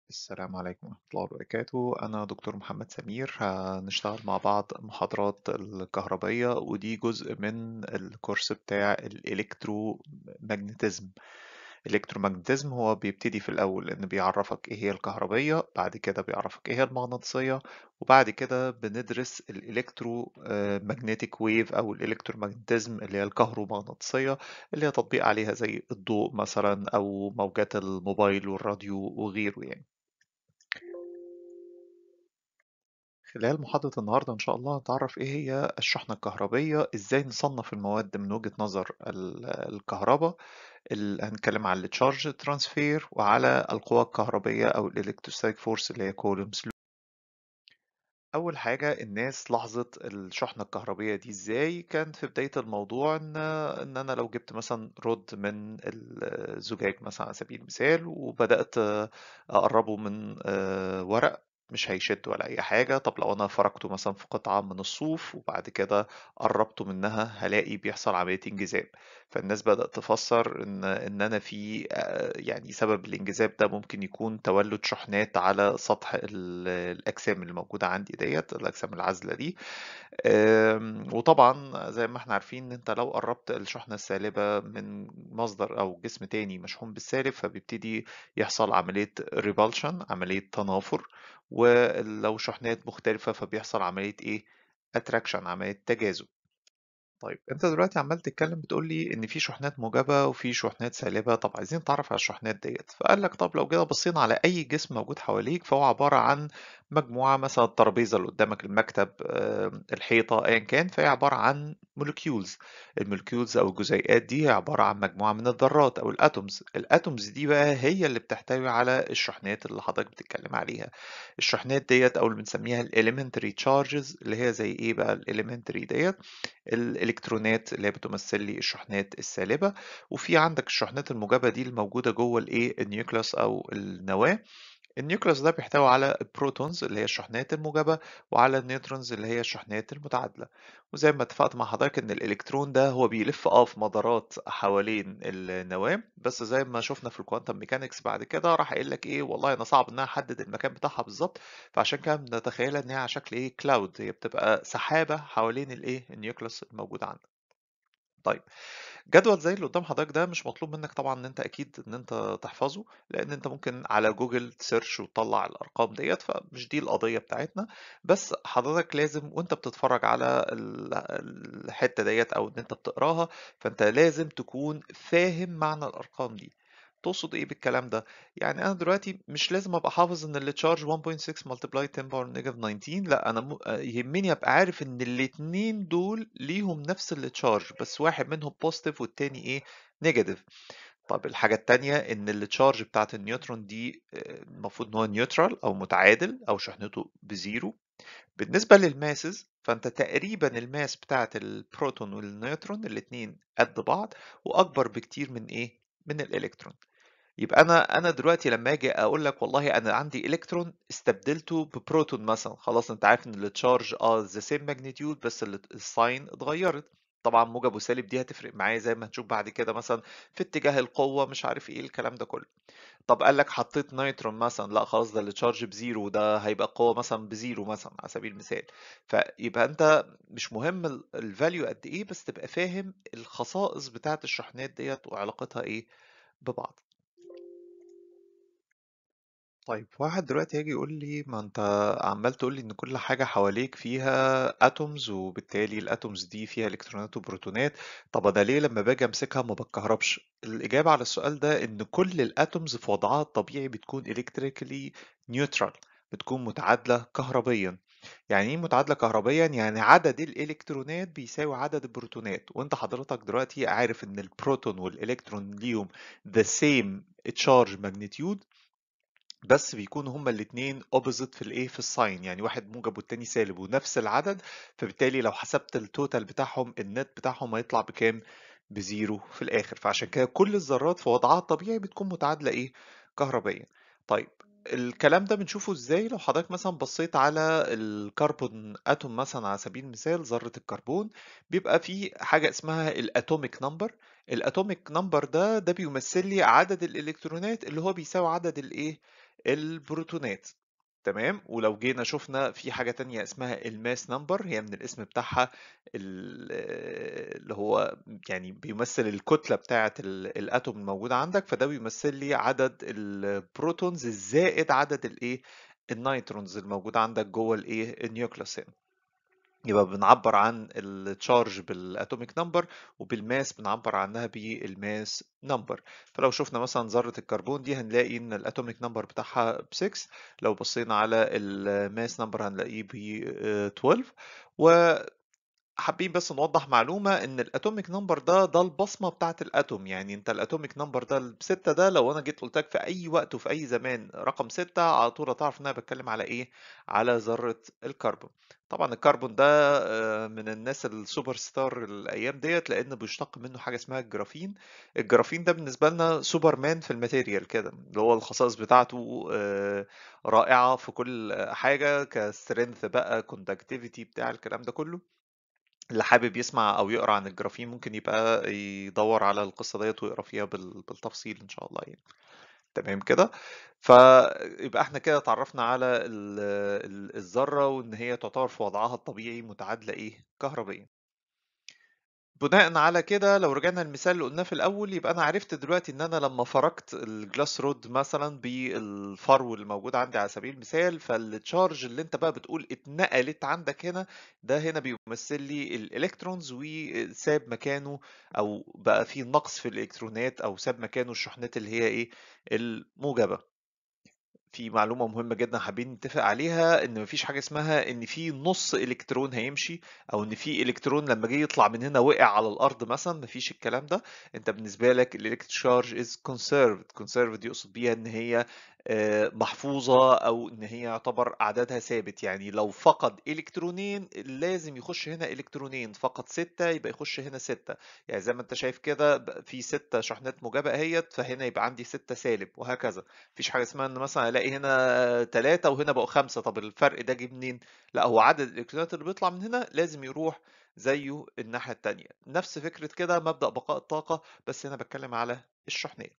السلام عليكم ورحمة الله وبركاته أنا دكتور محمد سمير هنشتغل مع بعض محاضرات الكهربية ودي جزء من الكورس بتاع الإلكترومagnetism الإلكترومagnetism هو بيبتدي في الأول إن بيعرفك إيه هي الكهربية بعد كده بيعرفك إيه هي المغناطيسية وبعد كده بندرس الإلكترو ماجنتيك ويف أو الإلكترومagnetism اللي هي الكهرومغناطيسية اللي هي تطبيق عليها زي الضوء مثلا أو موجات الموبايل والراديو وغيره يعني خلال محاضرة النهاردة إن شاء الله هنتعرف إيه هي الشحنة الكهربية إزاي نصنف المواد من وجهة نظر ال- الكهرباء ال- هنتكلم على التشارج ترانسفير وعلى القوى الكهربية أو الإلكتروستاتيك فورس اللي هي كولومز أول حاجة الناس لاحظت الشحنة الكهربية دي إزاي كان في بداية الموضوع إن إن أنا لو جبت مثلا رد من الزجاج مثلا على سبيل المثال وبدأت أقربه من آه، ورق مش هيشد ولا أي حاجة طب لو أنا فركته مثلا في قطعة من الصوف وبعد كده قربته منها هلاقي بيحصل عملية انجذاب فالناس بدأت تفسر إن إن أنا في آه، يعني سبب الانجذاب ده ممكن يكون تولد شحنات على سطح ال- الأجسام اللي موجودة عندي ديت الأجسام العازلة دي آم، وطبعا زي ما احنا عارفين إن أنت لو قربت الشحنة السالبة من مصدر أو جسم تاني مشحون بالسالب فبيبتدي يحصل عملية ريبالشن عملية تنافر ولو شحنات مختلفة فبيحصل عملية إيه؟ اتراكشن عملية تجاذب طيب انت دلوقتي عمال تتكلم بتقول لي ان في شحنات موجبة وفي شحنات سالبة طب عايزين نتعرف على الشحنات ديت فقال لك طب لو كده بصينا على اي جسم موجود حواليك فهو عبارة عن مجموعة مثلا الترابيزة اللي قدامك المكتب آه، الحيطة ايا كان فهي عبارة عن مولكيولز المولكيولز او الجزيئات دي هي عبارة عن مجموعة من الذرات او الاتومز الاتومز دي بقى هي اللي بتحتوي على الشحنات اللي حضرتك بتتكلم عليها الشحنات ديت او اللي بنسميها الاليمنتري تشارجز اللي هي زي ايه بقى الاليمنتري ديت الالكترونات اللي هي بتمثل لي الشحنات السالبه وفي عندك الشحنات الموجبه دي الموجوده جوه الايه النيوكليوس او النواه النيوكليوس ده بيحتوي على البروتونز اللي هي الشحنات الموجبة وعلى النيوترونز اللي هي الشحنات المتعادلة وزي ما اتفقت مع حضرتك ان الالكترون ده هو بيلف اه في مدارات حوالين النواة بس زي ما شفنا في الكوانتم ميكانكس بعد كده راح قايل لك ايه والله انا صعب ان انا احدد المكان بتاعها بالظبط فعشان كده بنتخيلها ان هي على شكل ايه كلاود هي بتبقى سحابة حوالين الايه النيوكليوس الموجود عندك طيب جدول زي اللي قدام حضرتك ده مش مطلوب منك طبعا ان انت اكيد ان انت تحفظه لان انت ممكن على جوجل تسيرش وتطلع الارقام ديت فمش دي القضية بتاعتنا بس حضرتك لازم وانت بتتفرج على ال- الحتة ديت او ان انت بتقراها فانت لازم تكون فاهم معنى الارقام دي تقصد ايه بالكلام ده يعني انا دلوقتي مش لازم ابقى حافظ ان التشارج 1.6 multiply 10 power negative 19 لا انا م... يهمني ابقى عارف ان الاتنين دول ليهم نفس التشارج بس واحد منهم بوزيتيف والتاني ايه نيجاتيف طب الحاجة التانية ان التشارج بتاعت النيوترون دي آه، المفروض ان هو نيوترال او متعادل او شحنته بزيرو بالنسبة للماسز فانت تقريبا الماس بتاعت البروتون والنيوترون الاتنين قد بعض واكبر بكتير من ايه من الالكترون يبقى انا انا دلوقتي لما اجي اقول لك والله انا عندي الكترون استبدلته ببروتون مثلا خلاص انت عارف ان التشارج اه ذا سيم ماجنتيود بس ال- الساين اتغيرت طبعا موجب وسالب دي هتفرق معايا زي ما هنشوف بعد كده مثلا في اتجاه القوة مش عارف ايه الكلام ده كله طب قال لك حطيت نيترون مثلا لا خلاص ده التشارج بزيرو ده هيبقى قوة مثلا بزيرو مثلا على سبيل المثال فيبقى انت مش مهم الفاليو قد ايه بس تبقى فاهم الخصائص بتاعت الشحنات ديت وعلاقتها ايه ببعض طيب واحد دلوقتي هيجي يقول لي ما انت عمال تقول لي ان كل حاجة حواليك فيها اتومز وبالتالي الاتومز دي فيها الكترونات وبروتونات طب انا ليه لما باجي امسكها ما بتكهربش الاجابة على السؤال ده ان كل الاتومز في وضعها الطبيعي بتكون الكتريكالي نيوترال بتكون متعادلة كهربيا يعني ايه متعادلة كهربيا يعني عدد الالكترونات بيساوي عدد البروتونات وانت حضرتك دلوقتي عارف ان البروتون والالكترون ليهم the same charge magnitude بس بيكونوا هما الاتنين opposite في الايه في الساين يعني واحد موجب والتاني سالب ونفس العدد فبالتالي لو حسبت التوتال بتاعهم النت بتاعهم هيطلع بكام بزيرو في الاخر فعشان كده كل الذرات في وضعها الطبيعي بتكون متعادلة ايه كهربيا طيب الكلام ده بنشوفه ازاي لو حضرتك مثلا بصيت على الكربون اتوم مثلا على سبيل المثال ذرة الكربون بيبقى فيه حاجة اسمها الاتوميك نمبر الاتوميك نمبر ده ده بيمثل لي عدد الالكترونات اللي هو بيساوي عدد الايه البروتونات تمام ولو جينا شفنا في حاجة تانية اسمها الماس نمبر هي من الاسم بتاعها ال- اللي هو يعني بيمثل الكتلة بتاعة ال- الاتوم الموجودة عندك فده بيمثل لي عدد البروتونز الزائد عدد الايه النيترونز الموجودة عندك جوه الايه النيوكليوس هنا يبقى بنعبر عن التشارج بالاتوميك نمبر وبالماس بنعبر عنها بالماس نمبر فلو شفنا مثلا ذرة الكربون دي هنلاقي ان الاتوميك نمبر بتاعها ب 6 لو بصينا على الماس نمبر هنلاقيه ب 12 و حابين بس نوضح معلومة ان الاتوميك نمبر ده ده البصمة بتاعة الاتوم يعني انت الاتوميك نمبر ده بستة ده لو انا جيت قلت لك في اي وقت وفي اي زمان رقم ستة على طول هتعرف ان انا بتكلم على ايه على ذرة الكربون طبعا الكربون ده آه، من الناس السوبر ستار الايام ديت لان بيشتق منه حاجة اسمها الجرافين الجرافين ده بالنسبة لنا سوبر مان في الماتيريال كده اللي هو الخصائص بتاعته آه، رائعة في كل حاجة كسترينث بقى كوندكتيفيتي بتاع الكلام ده كله اللي حابب يسمع او يقرا عن الجرافين ممكن يبقى يدور على القصه ديت ويقرا فيها بال- بالتفصيل ان شاء الله يعني تمام كده فيبقى احنا كده اتعرفنا على ال- ال- الذره وان هي تعتبر في وضعها الطبيعي متعادله ايه كهربيه بناء على كده لو رجعنا المثال اللي قلناه في الاول يبقى انا عرفت دلوقتي ان انا لما فركت الجلاس رود مثلا بالفرو اللي موجود عندي على سبيل المثال فالتشارج اللي انت بقى بتقول اتنقلت عندك هنا ده هنا بيمثل لي الالكترونز وساب مكانه او بقى في نقص في الالكترونات او ساب مكانه الشحنات اللي هي ايه الموجبة في معلومة مهمة جدا حابين نتفق عليها ان مفيش حاجة اسمها ان في نص الكترون هيمشي او ان في الكترون لما جه يطلع من هنا وقع على الارض مثلا مفيش الكلام ده انت بالنسبة لك الالكتريك تشارج از conserved conserved دي يقصد بيها ان هي آه، محفوظة او ان هي يعتبر عددها ثابت يعني لو فقد الكترونين لازم يخش هنا الكترونين فقد ستة يبقى يخش هنا ستة يعني زي ما انت شايف كده بقى في ستة شحنات موجبة اهيت فهنا يبقى عندي ستة سالب وهكذا مفيش حاجة اسمها ان مثلا الاقي هنا ثلاثة وهنا بقوا خمسة طب الفرق ده جه منين؟ لا هو عدد الالكترونات اللي بيطلع من هنا لازم يروح زيه الناحية التانية نفس فكرة كده مبدأ بقاء الطاقة بس هنا بتكلم على الشحنات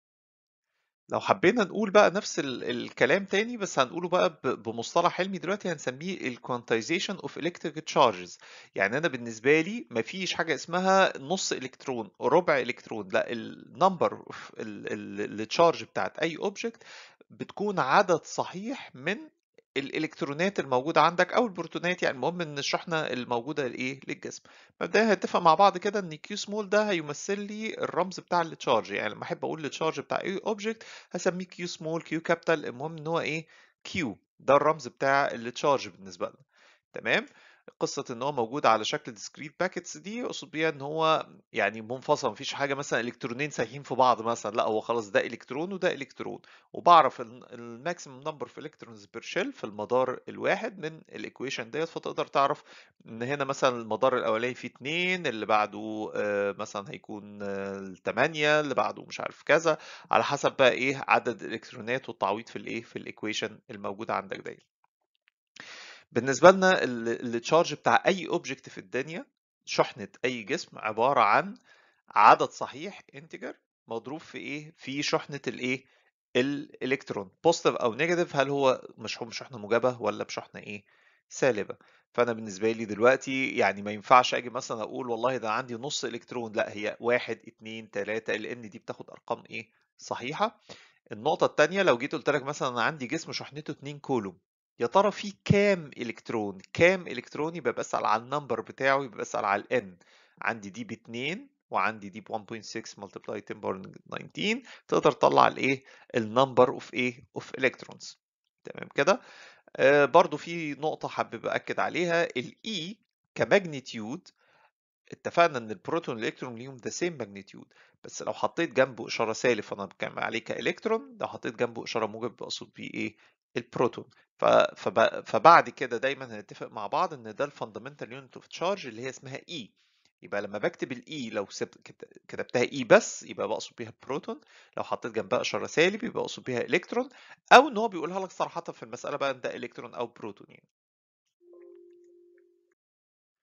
لو حبينا نقول بقى نفس ال- الكلام تاني بس هنقوله بقى ب- بمصطلح علمي دلوقتي هنسميه ال quantization of electric charges يعني انا بالنسبه لي مفيش حاجه اسمها نص الكترون ربع الكترون لا النمبر التشارج بتاعت اي اوبجكت بتكون عدد صحيح من الالكترونات الموجوده عندك او البروتونات يعني المهم ان الشحنه الموجوده لايه للجسم مبدئيا هنتفق مع بعض كده ان كيو سمول ده هيمثل لي الرمز بتاع التشارج يعني لما احب اقول التشارج بتاع اي اوبجكت هسميه كيو سمول كيو كابيتال المهم ان هو ايه كيو ده الرمز بتاع التشارج بالنسبه لنا تمام قصة ان هو موجود على شكل discrete باكيتس دي اقصد بيها ان هو يعني منفصل مفيش حاجة مثلا الكترونين سايحين في بعض مثلا لا هو خلاص ده الكترون وده الكترون وبعرف الماكسيمم نمبر في الكترونز بير شيل في المدار الواحد من الايكويشن ديت فتقدر تعرف ان هنا مثلا المدار الاولاني فيه اتنين اللي بعده آه، مثلا هيكون آه، تمانية اللي بعده مش عارف كذا على حسب بقى ايه عدد الالكترونات والتعويض في الايه في الايكويشن الموجودة عندك ديت بالنسبة لنا التشارج بتاع أي أوبجكت في الدنيا شحنة أي جسم عبارة عن عدد صحيح انتجر مضروب في إيه؟ في شحنة الإيه؟ الإلكترون بوزيتيف أو نيجاتيف هل هو مشحون بشحنة موجبة ولا بشحنة إيه؟ سالبة فأنا بالنسبة لي دلوقتي يعني ما ينفعش أجي مثلا أقول والله ده عندي نص إلكترون لا هي واحد اتنين تلاتة لأن دي بتاخد أرقام إيه؟ صحيحة النقطة التانية لو جيت قلت لك مثلا أنا عندي جسم شحنته 2 كولوم يا ترى في كام إلكترون؟ كام إلكترون يبقى بسأل على النمبر بتاعه يبقى بسأل على ال N عندي دي باتنين وعندي دي ب 1.6 multiply 10 باور 19 تقدر تطلع الايه؟ النمبر اوف ايه؟ اوف الكترونز تمام كده؟ آه برضو في نقطة حابب أكد عليها ال E كماجنتيود اتفقنا ان البروتون والالكترون ليهم ذا سيم ماجنتيود بس لو حطيت جنبه اشاره سالب فانا بتكلم عليه كالكترون لو حطيت جنبه اشاره موجب بقصد بيه ايه البروتون ف... فب... فبعد كده دايما هنتفق مع بعض ان ده الفاندامنتال يونت اوف تشارج اللي هي اسمها اي يبقى لما بكتب الاي لو سبت... كت- كتبتها اي بس يبقى بقصد بيها بروتون لو حطيت جنبها اشاره سالب يبقى بقصد بيها الكترون او ان هو بيقولها لك صراحه في المساله بقى ان ده الكترون او بروتون يعني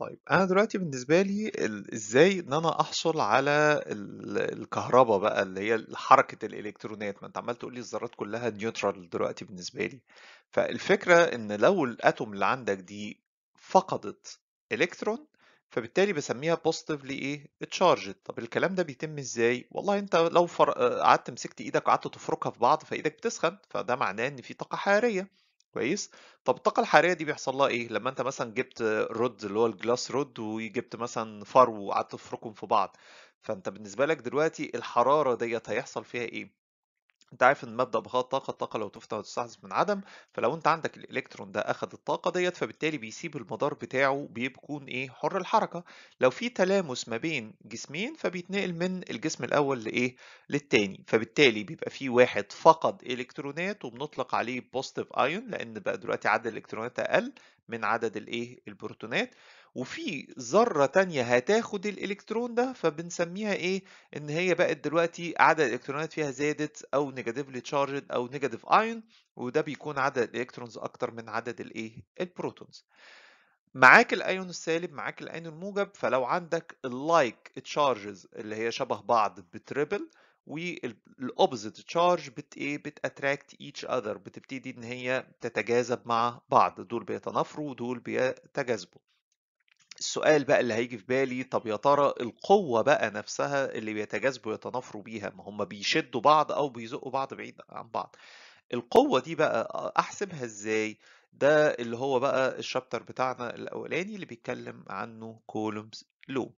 طيب أنا دلوقتي بالنسبة لي ال إزاي إن أنا أحصل على ال الكهربا بقى اللي هي ال حركة الإلكترونات، ما أنت عمّال تقول لي الذرات كلّها neutral دلوقتي بالنسبة لي، فالفكرة إن لو الأتوم اللي عندك دي فقدت إلكترون، فبالتالي باسميها positively إيه charged طب الكلام ده بيتم إزاي؟ والله أنت لو فر آآ قعدت مسكت إيدك وقعدت تفركها في بعض فإيدك بتسخن، فده معناه إن في طاقة حرارية كويس؟ طب الطاقة الحرارية دي بيحصل لها إيه؟ لمّا أنت مثلًا جبت رود اللي هو الglass رود وجبت مثلًا فرو وقعدت تفركهم في بعض، فأنت بالنسبة لك دلوقتي الحرارة ديّة هيحصل فيها إيه؟ أنت عارف إن مبدأ بقاء الطاقة، الطاقة لو تُفنى وتستحدث من عدم، فلو أنت عندك الإلكترون ده أخد الطاقة ديّة، فبالتالي بيسيب المدار بتاعه بيكون إيه، حُر الحركة، لو في تلامس ما بين جسمين فبيتنقل من الجسم الأول لإيه، للتاني، فبالتالي بيبقى في واحد فقد إلكترونات وبنطلق عليه positive ion لأن بقى دلوقتي عدد الإلكترونات أقل من عدد الإيه، البروتونات، وفي ذرة تانية هتاخد الإلكترون ده فبنسميها إيه، إن هي بقت دلوقتي عدد الإلكترونات فيها زادت أو negatively charged أو negative ion وده بيكون عدد الإلكترونز أكتر من عدد الإيه، البروتونز. معاك الأيون السالب، معاك الأيون الموجب، فلو عندك الlike charges اللي هي شبه بعض بتريبل وال الopposite charge بت إيه، بتattract each other بتبتدي إن هي تتجاذب مع بعض، دول بيتنافروا ودول بيتجاذبوا. السؤال بقى اللي هييجي في بالي طب يا ترى القوة بقى نفسها اللي بيتجاذبوا يتنافروا بيها ما هم بيشدوا بعض أو بيزقوا بعض بعيد عن بعض القوة دي بقى أحسبها إزاي ده اللي هو بقى الشابتر بتاعنا الأولاني اللي بيتكلم عنه كولومز لو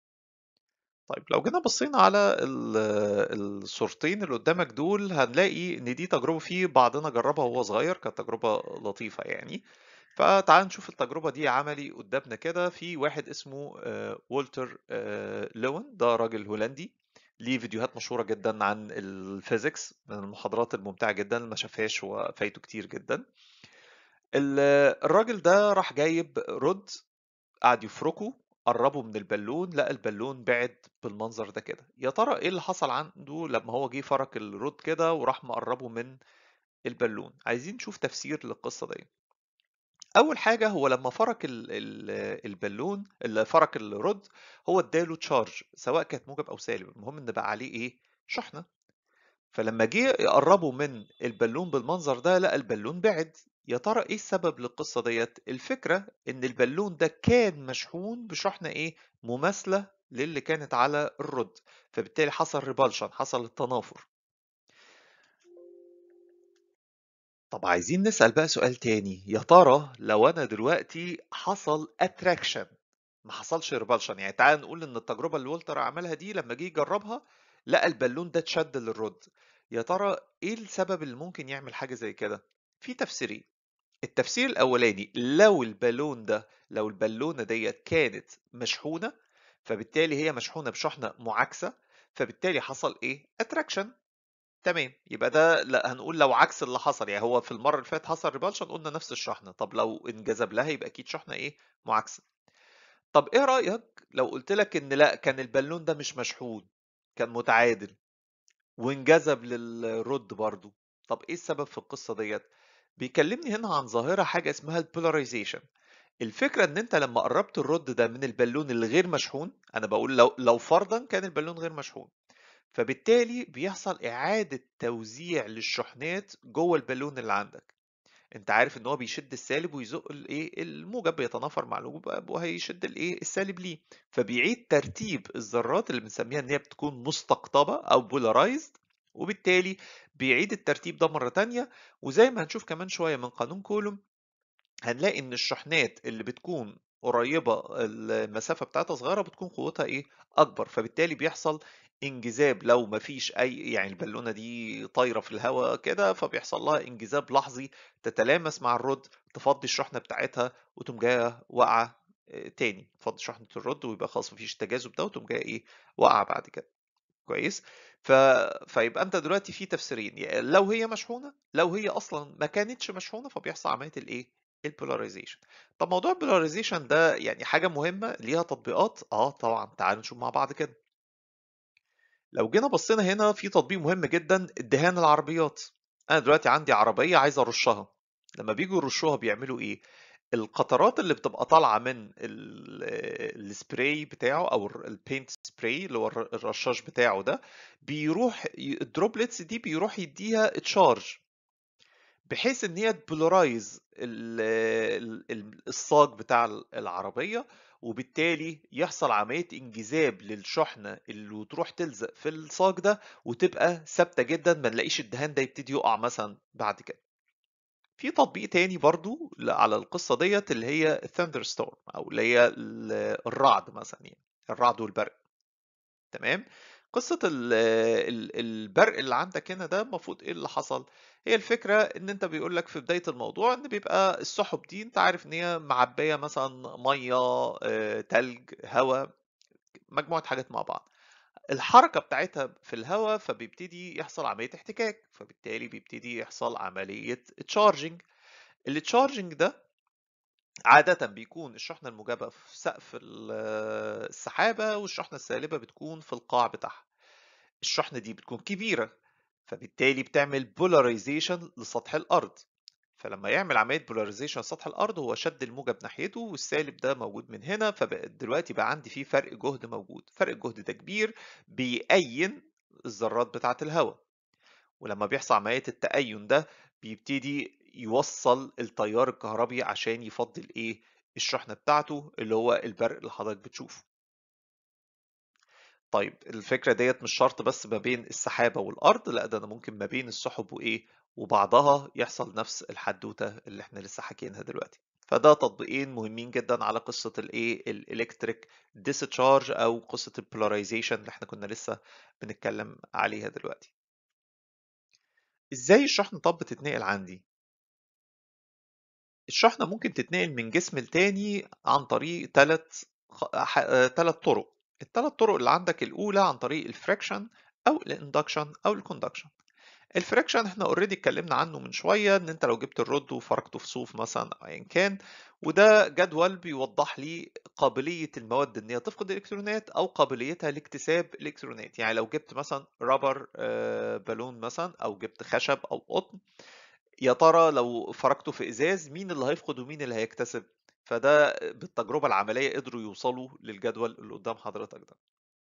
طيب لو جينا بصينا على ال- الصورتين اللي قدامك دول هنلاقي ان دي تجربة في بعضنا جربها وهو صغير كانت تجربة لطيفة يعني فتعال نشوف التجربة دي عملي قدامنا كده في واحد اسمه آه، والتر آه، لوين ده راجل هولندي ليه فيديوهات مشهورة جدا عن الفيزيكس من المحاضرات الممتعة جدا اللي ما شافهاش وفايته كتير جدا ال- الراجل ده راح جايب رد قعد يفركه قربه من البالون لقى البالون بعد بالمنظر ده كده يا ترى ايه اللي حصل عنده لما هو جه فرك الرد كده وراح مقربه من البالون عايزين نشوف تفسير للقصة دي اول حاجة هو لما فرك ال- ال- البالون اللي فرك الرد هو اداله تشارج سواء كانت موجب او سالب المهم ان بقى عليه ايه شحنة فلما جه يقربوا من البالون بالمنظر ده لقى البالون بعد يا ترى ايه السبب للقصة ديت الفكرة ان البالون ده كان مشحون بشحنة ايه مماثلة للي كانت على الرد فبالتالي حصل ريبالشن حصل التنافر طب عايزين نسأل بقى سؤال تاني يا ترى لو انا دلوقتي حصل اتراكشن ما حصلش ريبالشن يعني تعال نقول ان التجربة اللي والتر عملها دي لما جه يجربها لقى البالون ده اتشد للرد يا ترى ايه السبب اللي ممكن يعمل حاجة زي كده في تفسيرين التفسير الاولاني لو البالون ده لو البالونة ديت كانت مشحونة فبالتالي هي مشحونة بشحنة معاكسة فبالتالي حصل ايه اتراكشن تمام يبقى ده لا هنقول لو عكس اللي حصل يعني هو في المرة اللي فاتت حصل ريبالشن قلنا نفس الشحنة طب لو انجذب لها يبقى اكيد شحنة ايه معاكسة طب ايه رأيك لو قلت لك ان لا كان البالون ده مش مشحون كان متعادل وانجذب للرد برضو طب ايه السبب في القصة ديت بيكلمني هنا عن ظاهرة حاجة اسمها البولاريزيشن الفكرة ان انت لما قربت الرد ده من البالون اللي غير مشحون انا بقول لو لو فرضا كان البالون غير مشحون فبالتالي بيحصل اعادة توزيع للشحنات جوه البالون اللي عندك انت عارف ان هو بيشد السالب ويزق الايه الموجب بيتنافر مع الموجب وهيشد الايه السالب ليه فبيعيد ترتيب الذرات اللي بنسميها ان هي بتكون مستقطبه او بولارايزد وبالتالي بيعيد الترتيب ده مره تانية وزي ما هنشوف كمان شويه من قانون كولوم هنلاقي ان الشحنات اللي بتكون قريبة المسافة بتاعتها صغيرة بتكون قوتها ايه اكبر فبالتالي بيحصل انجذاب لو مفيش اي يعني البالونة دي طايرة في الهواء كده فبيحصل لها انجذاب لحظي تتلامس مع الرد تفضي الشحنة بتاعتها وتقوم جاية واقعة آه، تاني تفضي شحنة الرد ويبقى خلاص مفيش تجاذب ده وتقوم جاية ايه واقعة بعد كده كويس ف... فيبقى انت دلوقتي في تفسيرين يا لو هي مشحونه لو هي اصلا ما كانتش مشحونه فبيحصل عمليه الايه البولاريزيشن طب موضوع البولاريزيشن ده يعني حاجه مهمه ليها تطبيقات اه طبعا تعالوا نشوف مع بعض كده لو جينا بصينا هنا في تطبيق مهم جدا دهان العربيات انا دلوقتي عندي عربيه عايز ارشها لما بيجوا يرشوها بيعملوا ايه القطرات اللي بتبقى طالعة من ال الspray بتاعه أو الر الpaint spray اللي هو الر الرشاش بتاعه ده، بيروح ي الdroplets دي بيروح يدّيها charge بحيث إن هي تpolarize ال ال ال الصاج بتاع ال العربية، وبالتالي يحصل عملية انجذاب للشحنة اللي وتروح تلزق في الصاج ده، وتبقى ثابتة جدًا، ما نلاقيش الدهان ده يبتدي يُقع مثلًا بعد كده. في تطبيق تاني برضه ل على القصة ديّة اللي هي الthunderstorm أو اللي هي ال الرعد مثلًا يعني، الرعد والبرق. تمام؟ قصة ال ال البرق اللي عندك هنا ده المفروض إيه اللي حصل؟ هي الفكرة إن أنت بيقول لك في بداية الموضوع إن بيبقى السحب دي أنت عارف إن هي معبية مثلًا مَيّة، آآ، تلج، هوا، مجموعة حاجات مع بعض. الحركة بتاعتها في الهوا فبيبتدي يحصل عملية احتكاك، فبالتالي بيبتدي يحصل عملية charging. الcharging ده عادةً بيكون الشحنة الموجبة في سقف ال السحابة، والشحنة السالبة بتكون في القاع بتاعها. الشحنة دي بتكون كبيرة، فبالتالي بتعمل polarization لسطح الأرض. فلما يعمل عملية polarization لسطح الأرض هو شد الموجب ناحيته والسالب ده موجود من هنا، فبقت دلوقتي بقى عندي في فرق جهد موجود، فرق الجهد ده كبير بيأيّن الذرات بتاعة الهوا. ولما بيحصل عملية التأيّن ده بيبتدي يوصّل التيار الكهربي عشان يفضّي الإيه، الشحنة بتاعته اللي هو البرق اللي حضرتك بتشوفه. طيب الفكرة ديّة مش شرط بس ما بين السحابة والأرض، لأ ده أنا ممكن ما بين السحب وإيه، وبعضها يحصل نفس الحدوتة اللي إحنا لسه حاكيينها دلوقتي. فده تطبيقين مهمين جدًا على قصة الإيه، الelectric discharge أو قصة الpolarization اللي إحنا كنا لسه بنتكلم عليها دلوقتي. إزاي الشحنة طب بتتنقل عندي؟ الشحنة ممكن تتنقل من جسم لتاني عن طريق 3 خ ح 3 طرق. ال3 طرق اللي عندك الأولى عن طريق الfriction أو الinduction أو الconduction. الfriction إحنا already اتكلمنا عنه من شوية، إن أنت لو جبت الرد وفركته في صوف مثلًا أو أيًا كان، وده جدول بيوضح لي قابلية المواد إن هي تفقد الإلكترونات أو قابليتها لاكتساب الإلكترونات. يعني لو جبت مثلًا rubber آآ بالون مثلًا أو جبت خشب أو قطن، يا ترى لو فركته في إزاز مين اللي هيفقد ومين اللي هيكتسب؟ فده بالتجربة العملية قدروا يوصلوا للجدول اللي قدام حضرتك ده.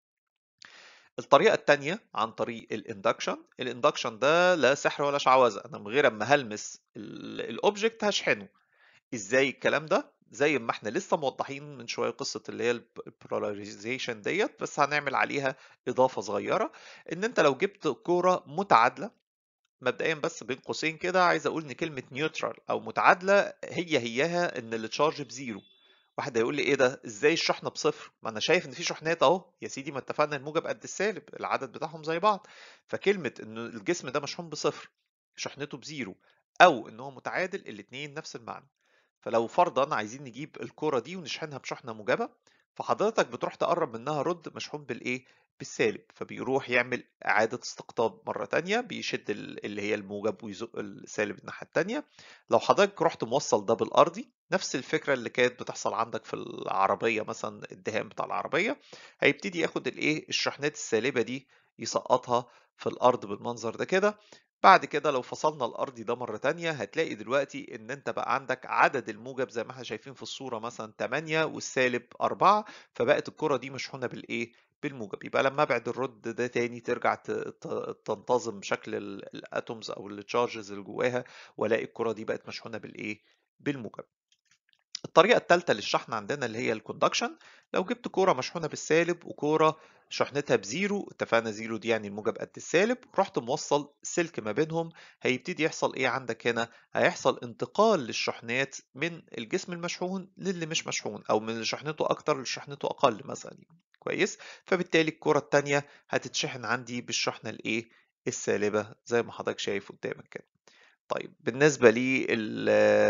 الطريقة التانية عن طريق الinduction. الinduction ده لا سحر ولا شعوذة، أنا من غير أمّا هالمس ال الobject هاشحنه. إزاي الكلام ده؟ زي ما إحنا لسه موضحين من شوية قصة اللي هي الب الpolarization ديّة، بس هنعمل عليها إضافة صغيرة، إن أنت لو جبت كورة متعادلة، مبدئيًا بس بين قوسين كده عايز أقول إن كلمة neutral أو متعادلة هي هياها إن الcharge بزيرو. واحد هيقول لي إيه ده؟ إزاي الشحنة بصفر؟ ما أنا شايف إن في شحنات أهو، يا سيدي ما اتفقنا الموجب قد السالب، العدد بتاعهم زي بعض. فكلمة إن الجسم ده مشحون بصفر، شحنته بزيرو، أو إن هو متعادل، الاتنين نفس المعنى. فلو فرضًا عايزين نجيب الكورة دي ونشحنها بشحنة موجبة، فحضرتك بتروح تقرّب منها رُد مشحون بالإيه، بالسالب، فبيروح يعمل إعادة استقطاب مرة تانية، بيشد ال اللي هي الموجب ويزق السالب الناحية التانية. لو حضرتك رُحت موصّل ده بالأرضي، نفس الفكرة اللي كانت بتحصل عندك في العربية مثلًا، الدهان بتاع العربية، هيبتدي ياخد الإيه، الشحنات السالبة دي يسقطها في الأرض بالمنظر ده كده. بعد كده لو فصلنا الأرضي ده مرة تانية، هتلاقي دلوقتي إن أنت بقى عندك عدد الموجب زي ما إحنا شايفين في الصورة مثلًا 8 والسالب 4 فبقت الكورة دي مشحونة بالإيه، بالموجب. يبقى لمّا أبعد الرد ده تاني ترجع ت ت تنتظم شكل ال الatoms أو الcharges اللي جواها، وألاقي الكورة دي بقت مشحونة بالإيه، بالموجب. الطريقة التالتة للشحن عندنا اللي هي الconduction. لو جبت كورة مشحونة بالسالب وكورة شحنتها بزيرو، اتفقنا زيرو دي يعني الموجب قد السالب، رُحت موصّل سلك ما بينهم، هيبتدي يحصل إيه عندك هنا، هيحصل انتقال للشحنات من الجسم المشحون للي مش مشحون، أو من اللي شحنته أكتر للي شحنته أقل مثلًا كويس؟ فبالتالي الكورة التانية هتتشحن عندي بالشحنة الإيه، السالبة زي ما حضرتك شايف قدامك كده. طيب بالنسبة لل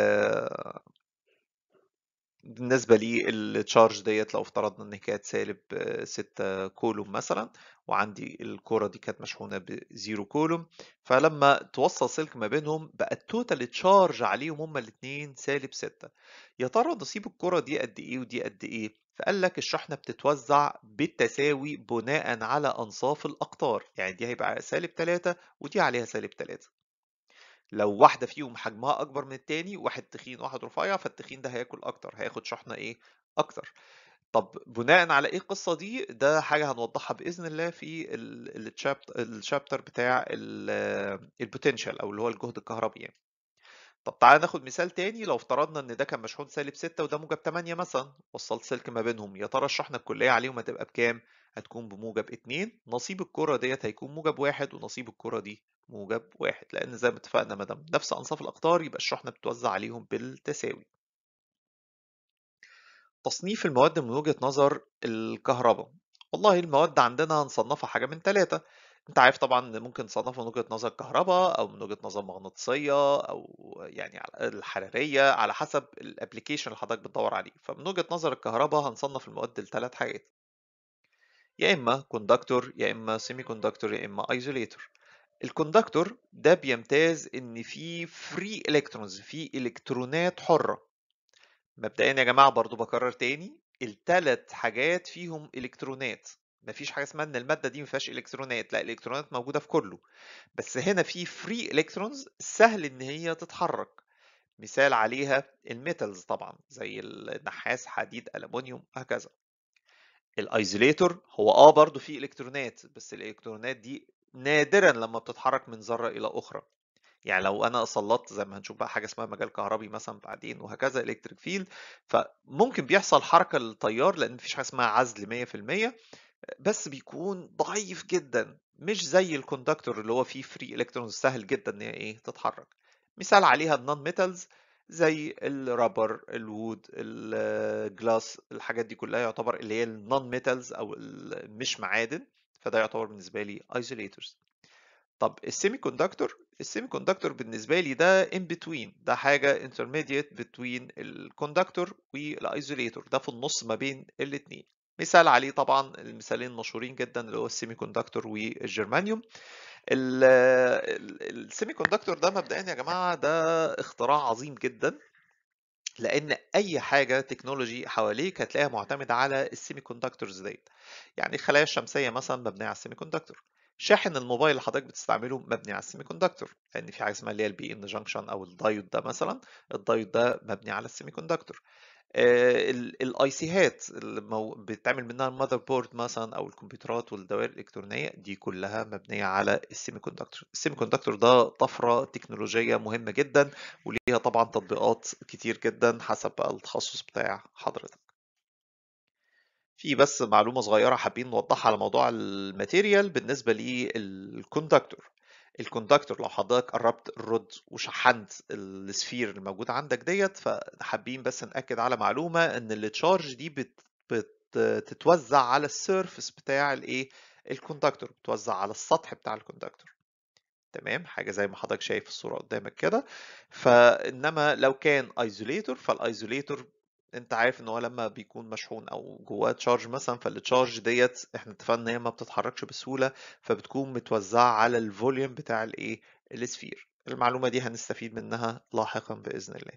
بالنسبة للcharge ديّة لو افترضنا إن هي كانت سالب 6 كولوم مثلًا، وعندي الكورة دي كانت مشحونة ب0 كولوم، فلمّا توصّل سلك ما بينهم بقى الtotal charge عليهم هُم الاتنين سالب 6. يا ترى نصيب الكورة دي قد إيه ودي قد إيه؟ فقال لك الشحنة بتتوزع بالتساوي بناءً على أنصاف الأقطار، يعني دي هيبقى سالب 3 ودي عليها سالب 3. لو واحدة فيهم حجمها أكبر من التاني واحد تخين وواحد رفيع فالتخين ده هياكل أكتر هياخد شحنة إيه أكتر طب بناء على إيه القصة دي ده حاجة هنوضحها بإذن الله في الشابتر بتاع البوتنشال أو اللي هو الجهد الكهربي يعني. طب تعالى ناخد مثال تاني لو افترضنا ان ده كان مشحون سالب 6 وده موجب 8 مثلا وصلت سلك ما بينهم يا ترى الشحنه الكليه عليهم هتبقى بكام هتكون بموجب 2 نصيب الكره ديت هيكون موجب 1 ونصيب الكره دي موجب 1 لان زي ما اتفقنا ما دام نفس انصاف الاقطار يبقى الشحنه بتوزع عليهم بالتساوي تصنيف المواد من وجهة نظر الكهرباء والله المواد عندنا هنصنفها حاجة من ثلاثة انت عارف طبعا ان ممكن تصنفها من وجهة نظر كهرباء او من وجهة نظر مغناطيسية او يعني الحرارية على حسب الابليكيشن اللي حضرتك بتدور عليه فمن وجهة نظر الكهرباء هنصنف المواد لثلاث حاجات يا اما كوندكتور يا اما سيمي كوندكتور يا اما ايزوليتور الكوندكتور ده بيمتاز ان فيه فري الكترونز فيه الكترونات حرة مبدئيا يا جماعة برضو بكرر تاني التلات حاجات فيهم الكترونات مفيش حاجة اسمها ان المادة دي مفيهاش الكترونات لا الالكترونات موجودة في كله بس هنا في فري الكترونز سهل ان هي تتحرك مثال عليها الميتالز طبعا زي النحاس حديد ألمونيوم هكذا الايزوليتور هو اه برضو فيه الكترونات بس الالكترونات دي نادرا لما بتتحرك من ذرة الى اخرى يعني لو انا سلطت زي ما هنشوف بقى حاجه اسمها مجال كهربي مثلا بعدين وهكذا الكتريك فيلد فممكن بيحصل حركه للتيار لان مفيش حاجه اسمها عزل 100% بس بيكون ضعيف جدا مش زي الكوندكتور اللي هو فيه فري الكترونز سهل جدا ان هي ايه تتحرك مثال عليها النون ميتالز زي الرابر الوود الجلاس الحاجات دي كلها يعتبر اللي هي النون ميتالز او مش معادن فده يعتبر بالنسبه لي ايزوليتورز طب السيمي كوندكتور السيمي كوندكتور بالنسبه لي ده ان بتوين ده حاجه انترميديت بتوين الكوندكتور والايزوليتور ده في النص ما بين الاثنين مثال عليه طبعا المثالين المشهورين جدا اللي هو السيمي كوندكتور والجرمانيوم السيمي كوندكتور ده مبدئيا يا جماعه ده اختراع عظيم جدا لان اي حاجه تكنولوجي حواليك هتلاقيها معتمده على السيمي كوندكتورز ديت يعني الخلايا الشمسيه مثلا مبنيه على السيمي كوندكتور شاحن الموبايل اللي حضرتك بتستعمله مبني على السيمي كوندكتور لان في حاجه اسمها اللي هي البي ان جانكشن او الدايود ده مثلا الدايود ده مبني على السيمي كوندكتور الاي سيهات اللي بتعمل منها المذر بورد مثلا او الكمبيوترات والدوائر الالكترونيه دي كلها مبنيه على السيمي كوندكتور السيمي كوندكتور ده طفره تكنولوجيه مهمه جدا وليها طبعا تطبيقات كتير جدا حسب بقى التخصص بتاع حضرتك في بس معلومة صغيرة حابين نوضحها على موضوع الماتيريال بالنسبة للكوندكتور الكوندكتور لو حضرتك قربت الرد وشحنت السفير الموجود عندك ديت فحابين بس نأكد على معلومة ان التشارج دي بت بتتوزع على السيرفس بتاع الايه الكوندكتور بتوزع على السطح بتاع الكوندكتور تمام حاجة زي ما حضرتك شايف الصورة قدامك كده فإنما لو كان ايزوليتور فالايزوليتور انت عارف ان هو لما بيكون مشحون او جواه تشارج مثلا فالتشارج ديت احنا اتفقنا ان هي ما بتتحركش بسهوله فبتكون متوزعه على الفوليوم بتاع الايه السفير المعلومه دي هنستفيد منها لاحقا باذن الله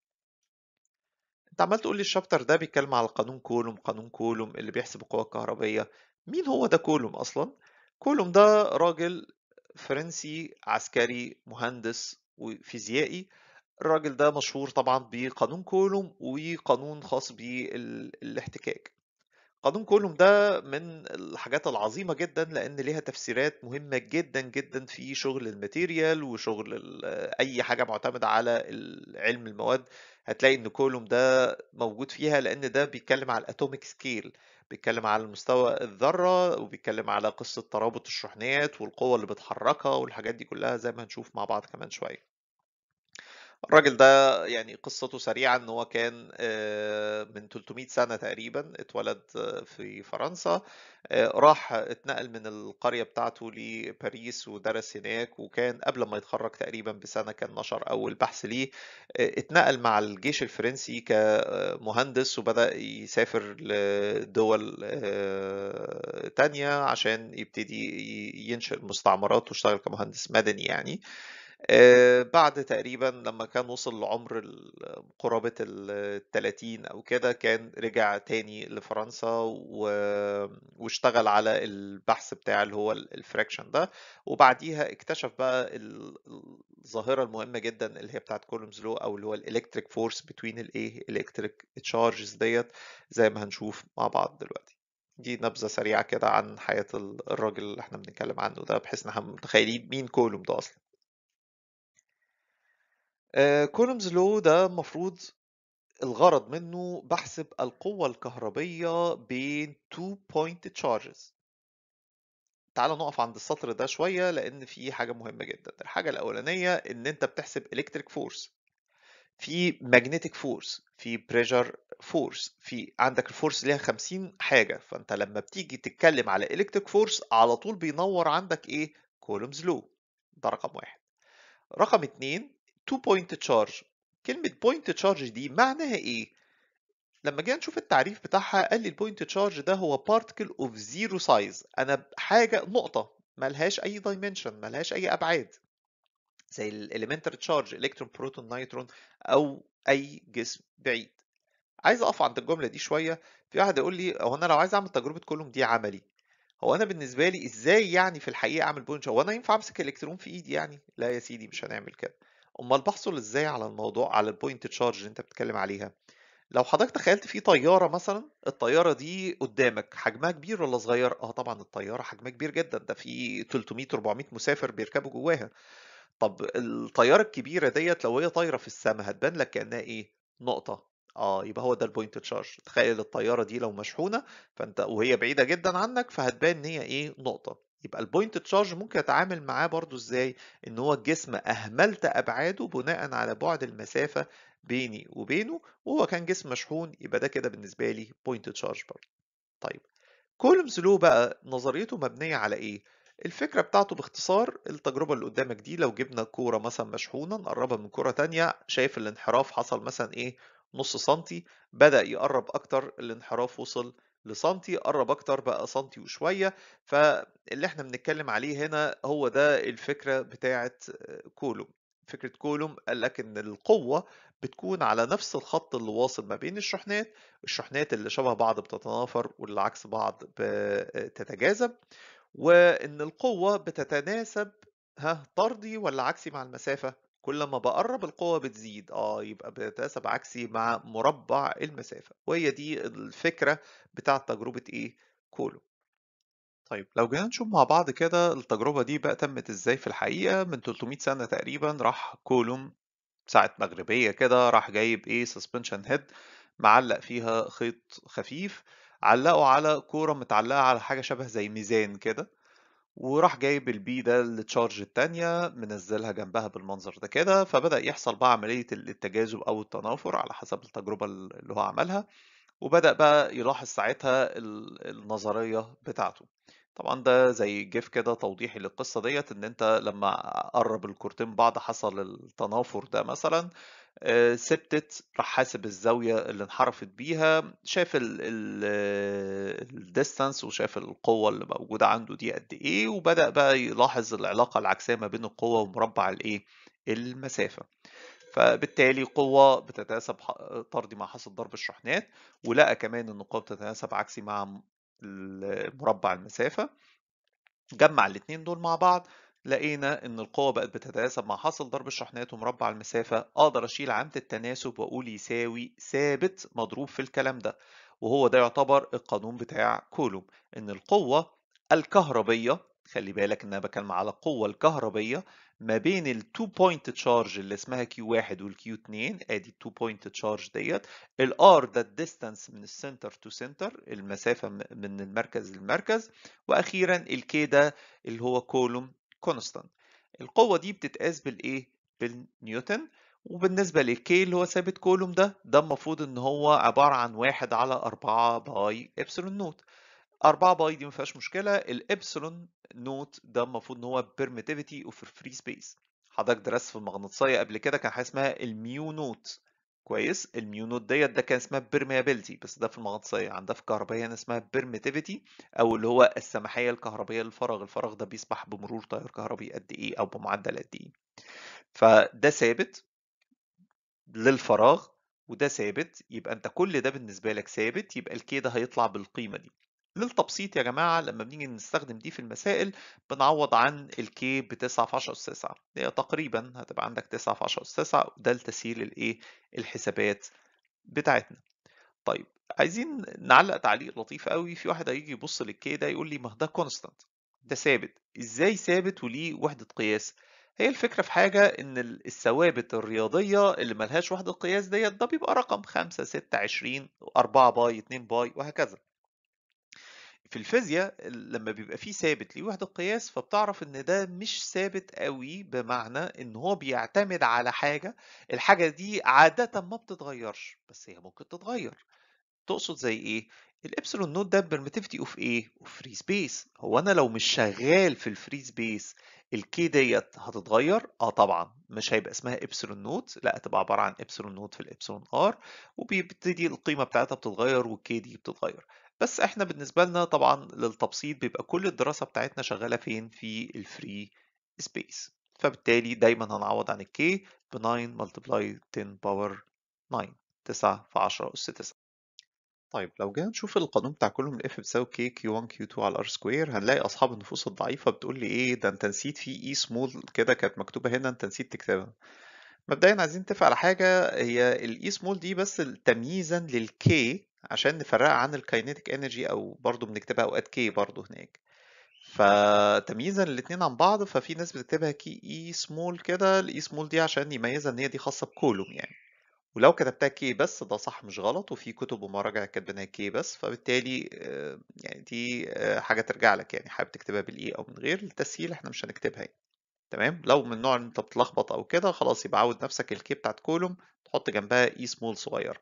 انت عمال تقول لي الشابتر ده بيتكلم على قانون كولوم قانون كولوم اللي بيحسب القوى الكهربيه مين هو ده كولوم اصلا كولوم ده راجل فرنسي عسكري مهندس وفيزيائي الراجل ده مشهور طبعا بقانون كولوم وقانون خاص بالاحتكاك قانون كولوم ده من الحاجات العظيمة جدا لأن ليها تفسيرات مهمة جدا جدا في شغل الماتيريال وشغل أي حاجة معتمدة على علم المواد هتلاقي إن كولوم ده موجود فيها لأن ده بيتكلم على الأتوميك سكيل بيتكلم على مستوى الذرة وبيتكلم على قصة ترابط الشحنات والقوة اللي بتحركها والحاجات دي كلها زي ما هنشوف مع بعض كمان شوية الراجل ده يعني قصته سريعة ان هو كان من 300 سنة تقريبا اتولد في فرنسا راح اتنقل من القرية بتاعته لباريس ودرس هناك وكان قبل ما يتخرج تقريبا بسنة كان نشر أول بحث ليه اتنقل مع الجيش الفرنسي كمهندس وبدأ يسافر لدول تانية عشان يبتدي ينشئ مستعمرات واشتغل كمهندس مدني يعني آآ بعد تقريبًا لمّا كان وصل لعمر ال قرابة ال30 أو كده، كان رجع تاني لفرنسا و واشتغل على البحث بتاع اللي هو ال الfraction ده، وبعديها اكتشف بقى ال الظاهرة المهمة جدًا اللي هي بتاعة كولومز law أو اللي هو الelectric force between الإيه الelectric charges ديّة زي ما هنشوف مع بعض دلوقتي. دي نبذة سريعة كده عن حياة ال الراجل اللي إحنا بنتكلم عنه ده، بحيث إن إحنا متخيلين مين كولوم ده أصلًا. آآ كولومز law ده المفروض الغرض منه باحسب القوة الكهربية بين two point charges. تعالَ نقف عند السطر ده شوية، لإن في حاجة مهمة جدًا. الحاجة الأولانية إن أنت بتحسب electric force، في magnetic force، في pressure force، في عندك الforce ليها 50 حاجة، فأنت لمّا بتيجي تتكلم على electric force على طول بينوّر عندك إيه كولومز law ده رقم 1. رقم 2 two point charge كلمة point charge دي معناها إيه؟ لمّا جينا نشوف التعريف بتاعها قال لي الpoint charge ده هو particle of zero size أنا حاجة نقطة ما لهاش أي dimension ما لهاش أي أبعاد. زي الelementary charge إلكترون، بروتون، نيوترون أو أي جسم بعيد. عايز أقف عند الجملة دي شوية، في واحد هيقول لي هو أنا لو عايز أعمل تجربة كولوم دي عملي، هو أنا بالنسبة لي إزاي يعني في الحقيقة أعمل point هو أنا ينفع أمسك إلكترون في إيدي يعني؟ لا يا سيدي مش هنعمل كده. أُمّال باحصل إزاي على الموضوع على الpoint charge اللي أنت بتتكلم عليها؟ لو حضرتك تخيلت في طيارة مثلًا، الطيارة دي قدامك حجمها كبير والّا صغير؟ آه طبعًا الطيارة حجمها كبير جدًا، ده في 300، 400 مسافر بيركبوا جواها. طب الطيارة الكبيرة ديّة لو هي طايرة في السما هتبان لك كأنها إيه؟ نقطة. آه، يبقى هو ده الpoint charge. تخيل الطيارة دي لو مشحونة فأنت وهي بعيدة جدًا عنك فهتبان إن هي إيه؟ نقطة. يبقى الpoint charge ممكن أتعامل معاه برضه إزاي؟ إن هو الجسم أهملت أبعاده بناءً على بُعد المسافة بيني وبينه، وهو كان جسم مشحون يبقى ده كده بالنسبة لي point charge برضه. طيب كولومز law بقى نظريته مبنية على إيه؟ الفكرة بتاعته باختصار التجربة اللي قدامك دي لو جبنا كورة مثلًا مشحونة نقربها من كورة تانية، شايف الانحراف حصل مثلًا إيه؟ نُص سنتي، بدأ يقرب أكتر الانحراف وصل لسنتي، قرب أكتر بقى سنتي وشوية، فاللي إحنا بنتكلم عليه هنا هو ده الفكرة بتاعة كولوم. فكرة كولوم قال لك إن القوة بتكون على نفس الخط اللي واصل ما بين الشحنات، الشحنات اللي شبه بعض بتتنافر واللي عكس بعض بتتجاذب، وإن القوة بتتناسب ها طردي والّا عكسي مع المسافة؟ كل ما باقرب القوة بتزيد، آه يبقى بتتناسب عكسي مع مربع المسافة، وهي دي الفكرة بتاعة تجربة إيه؟ كولوم. طيب لو جينا نشوف مع بعض كده التجربة دي بقى تمت إزاي في الحقيقة، من 300 سنة تقريبًا راح كولوم ساعة مغربية كده راح جايب إيه suspension head معلّق فيها خيط خفيف، علّقه على كورة متعلقة على حاجة شبه زي ميزان كده، وراح جايب البي ده الcharge التانية منزّلها جنبها بالمنظر ده كده، فبدأ يحصل بقى عملية ال التجاذب أو التنافر على حسب التجربة ال اللي هو عملها، وبدأ بقى يلاحظ ساعتها ال النظرية بتاعته. طبعًا ده زي GIF كده توضيحي للقصة ديّة، إن أنت لمّا قرّب الكورتين ببعض حصل التنافر ده مثلًا، آآ ثبتت، راح حاسب الزاوية اللي انحرفت بيها، شاف ال ال الdistance وشاف القوة اللي موجودة عنده دي قد إيه، وبدأ بقى يلاحظ العلاقة العكسية ما بين القوة ومربع الإيه، المسافة. فبالتالي قوة بتتناسب ح طردي مع حاصل ضرب الشحنات، ولقى كمان إن القوة بتتناسب عكسي مع م ال مربع المسافة. جمّع الاتنين دول مع بعض، لقينا إن القوة بقت بتتناسب مع حاصل ضرب الشحنات ومربع المسافة، أقدر أشيل علامة التناسب وأقول يساوي ثابت مضروب في الكلام ده، وهو ده يعتبر القانون بتاع كولوم، إن القوة الكهربية خلّي بالك إن أنا باتكلم على القوة الكهربية ما بين الtwo point charge اللي اسمها Q1 والQ2 آدي الtwo point charge ديّة، الR ده الdistance من الcenter to center المسافة م من المركز للمركز، وأخيرًا الK ده اللي هو كولوم constant. القوة دي بتتقاس بالإيه؟ بالنيوتن، وبالنسبة للK اللي هو ثابت كولوم ده، ده المفروض إن هو عبارة عن 1 على 4 باي إبسلون نوت. 4 باي دي ما فيهاش مشكلة، الإبسلون نوت ده المفروض إن هو permittivity of free space. حضرتك درست في المغناطيسية قبل كده كان حاجة اسمها الmu نوت كويس الميو نوت ديت ده كان اسمها permeability بس ده في المغناطيسيه عندها في الكهربائيه هنا اسمها permittivity او اللي هو السماحيه الكهربائيه للفراغ الفراغ ده بيسمح بمرور تيار كهربي قد ايه او بمعدل قد ايه فده ثابت للفراغ وده ثابت يبقى انت كل ده بالنسبه لك ثابت يبقى الكي ده هيطلع بالقيمه دي للتبسيط يا جماعة لما بنيجي نستخدم دي في المسائل بنعوض عن الكي ب 9 في 10 أس 9 هي تقريبا هتبقى عندك 9 في 10 أس 9 وده لتسهيل الايه الحسابات بتاعتنا طيب عايزين نعلق تعليق لطيف قوي في واحد هيجي يبص للكي ده يقول لي ما ده كونستانت ده ثابت ازاي ثابت وليه وحدة قياس هي الفكرة في حاجة ان الثوابت الرياضية اللي ملهاش وحدة قياس ديت ده بيبقى رقم 5 6 20 4 باي 2 باي وهكذا في الفيزياء لما بيبقى فيه ثابت ليه وحدة قياس فبتعرف ان ده مش ثابت قوي بمعنى ان هو بيعتمد على حاجة الحاجة دي عادة ما بتتغيرش بس هي ممكن تتغير تقصد زي ايه الابسلون نوت ده permittivity اوف ايه اوف فري سبيس هو انا لو مش شغال في الفري سبيس الكي ديت هتتغير اه طبعا مش هيبقى اسمها ابسلون نوت لا هتبقى عباره عن ابسلون نوت في الابسلون ار وبيبتدي القيمه بتاعتها بتتغير والكي دي بتتغير بس احنا بالنسبه لنا طبعا للتبسيط بيبقى كل الدراسه بتاعتنا شغاله فين في الفري سبيس فبالتالي دايما هنعوض عن الكي ب 9 ملتبلاي 10 باور 9 9 في 10 اس 9 طيب لو جينا نشوف القانون بتاع كل من اف بتساوي كي كيو 1 كيو 2 على الار سكوير هنلاقي اصحاب النفوس الضعيفه بتقول لي ايه ده انت نسيت في اي سمول كده كانت مكتوبه هنا انت نسيت تكتبها مبدئيا عايزين نتفق على حاجه هي الاي سمول دي بس تمييزا للكي عشان نفرقها عن الكاينيتيك انرجي او برضو بنكتبها اوقات كي برضو هناك فتمييزا الاثنين عن بعض ففي ناس بتكتبها كي اي سمول كده الاي سمول دي عشان يميزها ان هي دي خاصه بكولوم يعني ولو كتبتها كي بس ده صح مش غلط وفي كتب ومراجع كاتبينها كي بس فبالتالي يعني دي حاجه ترجع لك يعني حابب تكتبها بالاي او من غير التسهيل احنا مش هنكتبها يعني. تمام لو من نوع انت بتلخبط او كده خلاص يبقى عود نفسك الكي بتاعت كولوم تحط جنبها اي سمول صغير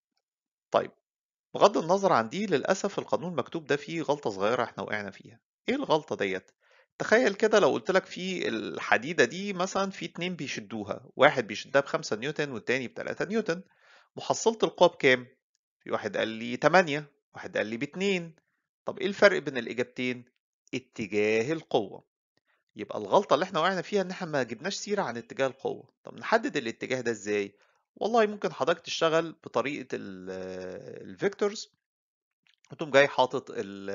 طيب بغض النظر عن دي للاسف القانون المكتوب ده فيه غلطه صغيره احنا وقعنا فيها ايه الغلطه ديت تخيل كده لو قلت لك في الحديدة دي مثلا في اتنين بيشدوها واحد بيشدها بخمسة نيوتن والتاني بتلاتة نيوتن محصلة القوة بكام؟ في واحد قال لي تمانية واحد قال لي باتنين طب ايه الفرق بين الإجابتين؟ اتجاه القوة يبقى الغلطة اللي احنا وقعنا فيها ان احنا ما جبناش سيرة عن اتجاه القوة طب نحدد الاتجاه ده ازاي؟ والله ممكن حضرتك تشتغل بطريقة الفيكتورز وتقوم جاي حاطط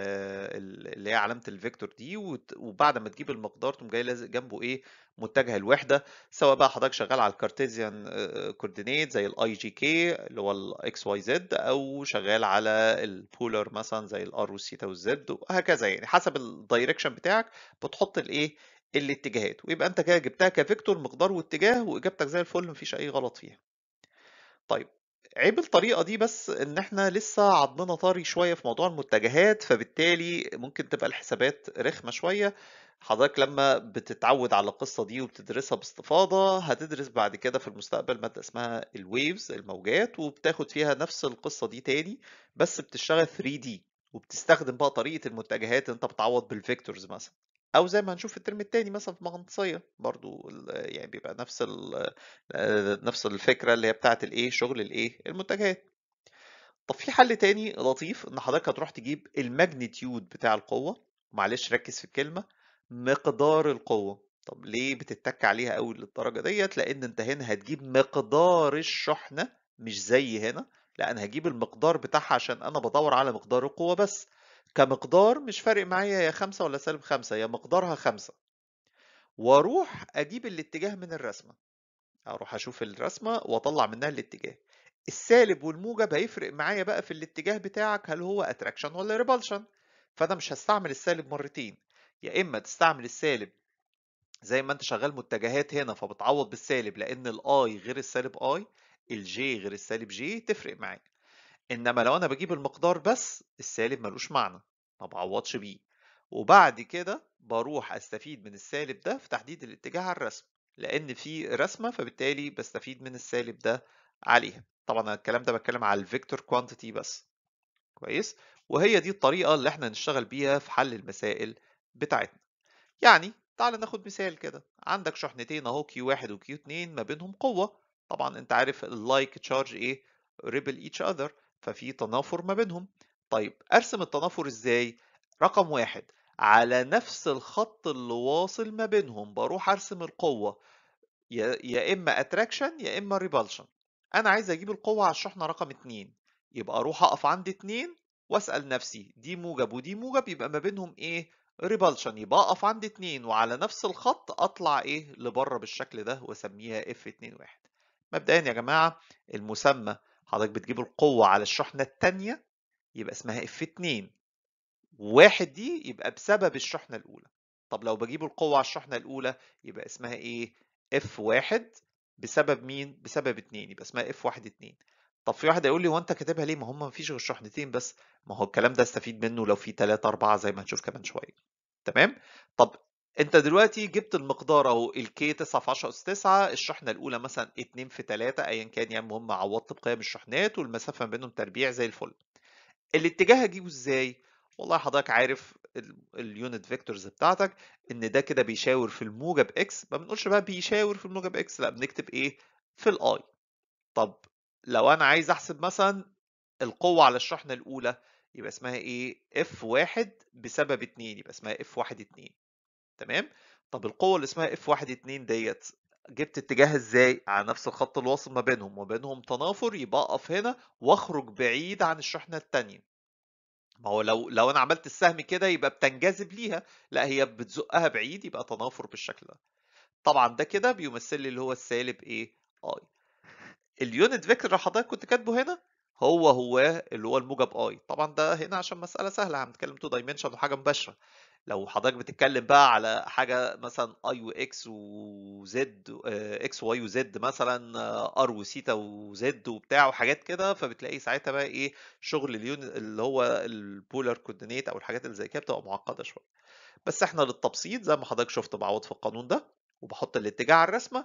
اللي هي علامه الفيكتور دي وبعد ما تجيب المقدار تقوم جاي لازق جنبه ايه متجه الوحده سواء بقى حضرتك شغال على الكارتيزيان كوردينيت زي الاي جي كي اللي هو الاكس واي زد او شغال على البولر مثلا زي الار والثيتا والزد وهكذا يعني حسب الدايركشن بتاعك بتحط الايه الاتجاهات ويبقى انت كده جبتها كفيكتور مقدار واتجاه واجابتك زي الفل مفيش اي غلط فيها طيب عيب الطريقة دي بس إن إحنا لسه عضمنا طري شوية في موضوع المتجهات فبالتالي ممكن تبقى الحسابات رخمة شوية حضرتك لما بتتعود على القصة دي وبتدرسها باستفاضة هتدرس بعد كده في المستقبل مادة اسمها الويفز الموجات وبتاخد فيها نفس القصة دي تاني بس بتشتغل 3D وبتستخدم بقى طريقة المتجهات انت بتعوض بالفيكتورز مثلا او زي ما هنشوف في الترم التاني مثلا في المغناطيسيه برضو يعني بيبقى نفس نفس الفكره اللي هي بتاعه الايه شغل الايه المتجهات طب في حل تاني لطيف ان حضرتك هتروح تجيب الماجنتيود بتاع القوه معلش ركز في الكلمه مقدار القوه طب ليه بتتك عليها قوي للدرجه ديت لان انت هنا هتجيب مقدار الشحنه مش زي هنا لا انا هجيب المقدار بتاعها عشان انا بدور على مقدار القوه بس كمقدار مش فارق معايا يا خمسة ولا سالب خمسة يا مقدارها خمسة واروح اجيب الاتجاه من الرسمة اروح اشوف الرسمة واطلع منها الاتجاه السالب والموجب هيفرق معايا بقى في الاتجاه بتاعك هل هو اتراكشن ولا ريبالشن فانا مش هستعمل السالب مرتين يا اما تستعمل السالب زي ما انت شغال متجهات هنا فبتعوض بالسالب لان الاي غير السالب اي الجي غير السالب جي تفرق معاك انما لو انا بجيب المقدار بس السالب ملوش معنى ما بعوضش بيه وبعد كده بروح استفيد من السالب ده في تحديد الاتجاه على الرسم لان في رسمه فبالتالي بستفيد من السالب ده عليها طبعا الكلام ده بتكلم على الفيكتور كوانتيتي بس كويس وهي دي الطريقه اللي احنا نشتغل بيها في حل المسائل بتاعتنا يعني تعال ناخد مثال كده عندك شحنتين اهو كيو واحد وكيو اتنين ما بينهم قوه طبعا انت عارف اللايك تشارج ايه ريبل ايتش اذر ففي تنافر ما بينهم طيب ارسم التنافر ازاي رقم واحد على نفس الخط اللي واصل ما بينهم بروح ارسم القوة يا يا اما اتراكشن يا اما ريبالشن انا عايز اجيب القوة على الشحنة رقم اتنين يبقى اروح اقف عند اتنين واسأل نفسي دي موجب ودي موجب يبقى ما بينهم ايه ريبالشن يبقى اقف عند اتنين وعلى نفس الخط اطلع ايه لبره بالشكل ده واسميها اف اتنين واحد مبدئيا يا جماعة المسمى حضرتك بتجيب القوة على الشحنة التانية يبقى اسمها اف اتنين واحد دي يبقى بسبب الشحنة الأولى طب لو بجيب القوة على الشحنة الأولى يبقى اسمها ايه اف واحد بسبب مين بسبب اتنين يبقى اسمها اف واحد اتنين طب في واحد هيقول لي هو انت كاتبها ليه ما هم مفيش غير شحنتين بس ما هو الكلام ده استفيد منه لو في 3 4 زي ما هنشوف كمان شويه تمام طب انت دلوقتي جبت المقدار اهو الكي 9 في 10 اس 9 الشحنه الاولى مثلا 2 في 3 ايا كان يعني المهم عوضت بقيم الشحنات والمسافه ما بينهم تربيع زي الفل الاتجاه هجيبه ازاي والله حضرتك عارف اليونت فيكتورز بتاعتك ان ده كده بيشاور في الموجب اكس ما بنقولش بقى بيشاور في الموجب اكس لا بنكتب ايه في الاي طب لو انا عايز احسب مثلا القوة على الشحنة الأولى يبقى اسمها ايه؟ اف واحد بسبب اتنين يبقى اسمها اف واحد اتنين تمام؟ طب القوة اللي اسمها اف واحد اتنين ديت جبت اتجاهها ازاي؟ على نفس الخط الواصل ما بينهم وبينهم تنافر يبقى اقف هنا واخرج بعيد عن الشحنة التانية ما هو لو لو انا عملت السهم كده يبقى بتنجذب ليها لا هي بتزقها بعيد يبقى تنافر بالشكل ده طبعا ده كده بيمثل لي اللي هو السالب ايه اي اليونت فيكتور اللي حضرتك كنت كاتبه هنا هو هو اللي هو الموجب اي طبعا ده هنا عشان مسألة سهلة هنتكلم تو دايمنشن وحاجة مباشرة لو حضرتك بتتكلم بقى على حاجة مثلا اي واكس وزد اكس واي وزد مثلا ار وسيتا وزد وبتاع وحاجات كده فبتلاقي ساعتها بقى ايه شغل اليونت اللي هو البولار كوردينيت او الحاجات اللي زي كده بتبقى معقدة شوية بس احنا للتبسيط زي ما حضرتك شفت بعوض في القانون ده وبحط الاتجاه على الرسمة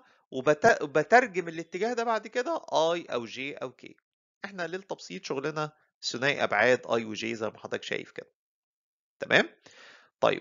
وبترجم الاتجاه ده بعد كده اي او جي او كي احنا للتبسيط شغلنا ثنائي ابعاد اي وجي زي ما حضرتك شايف كده تمام طيب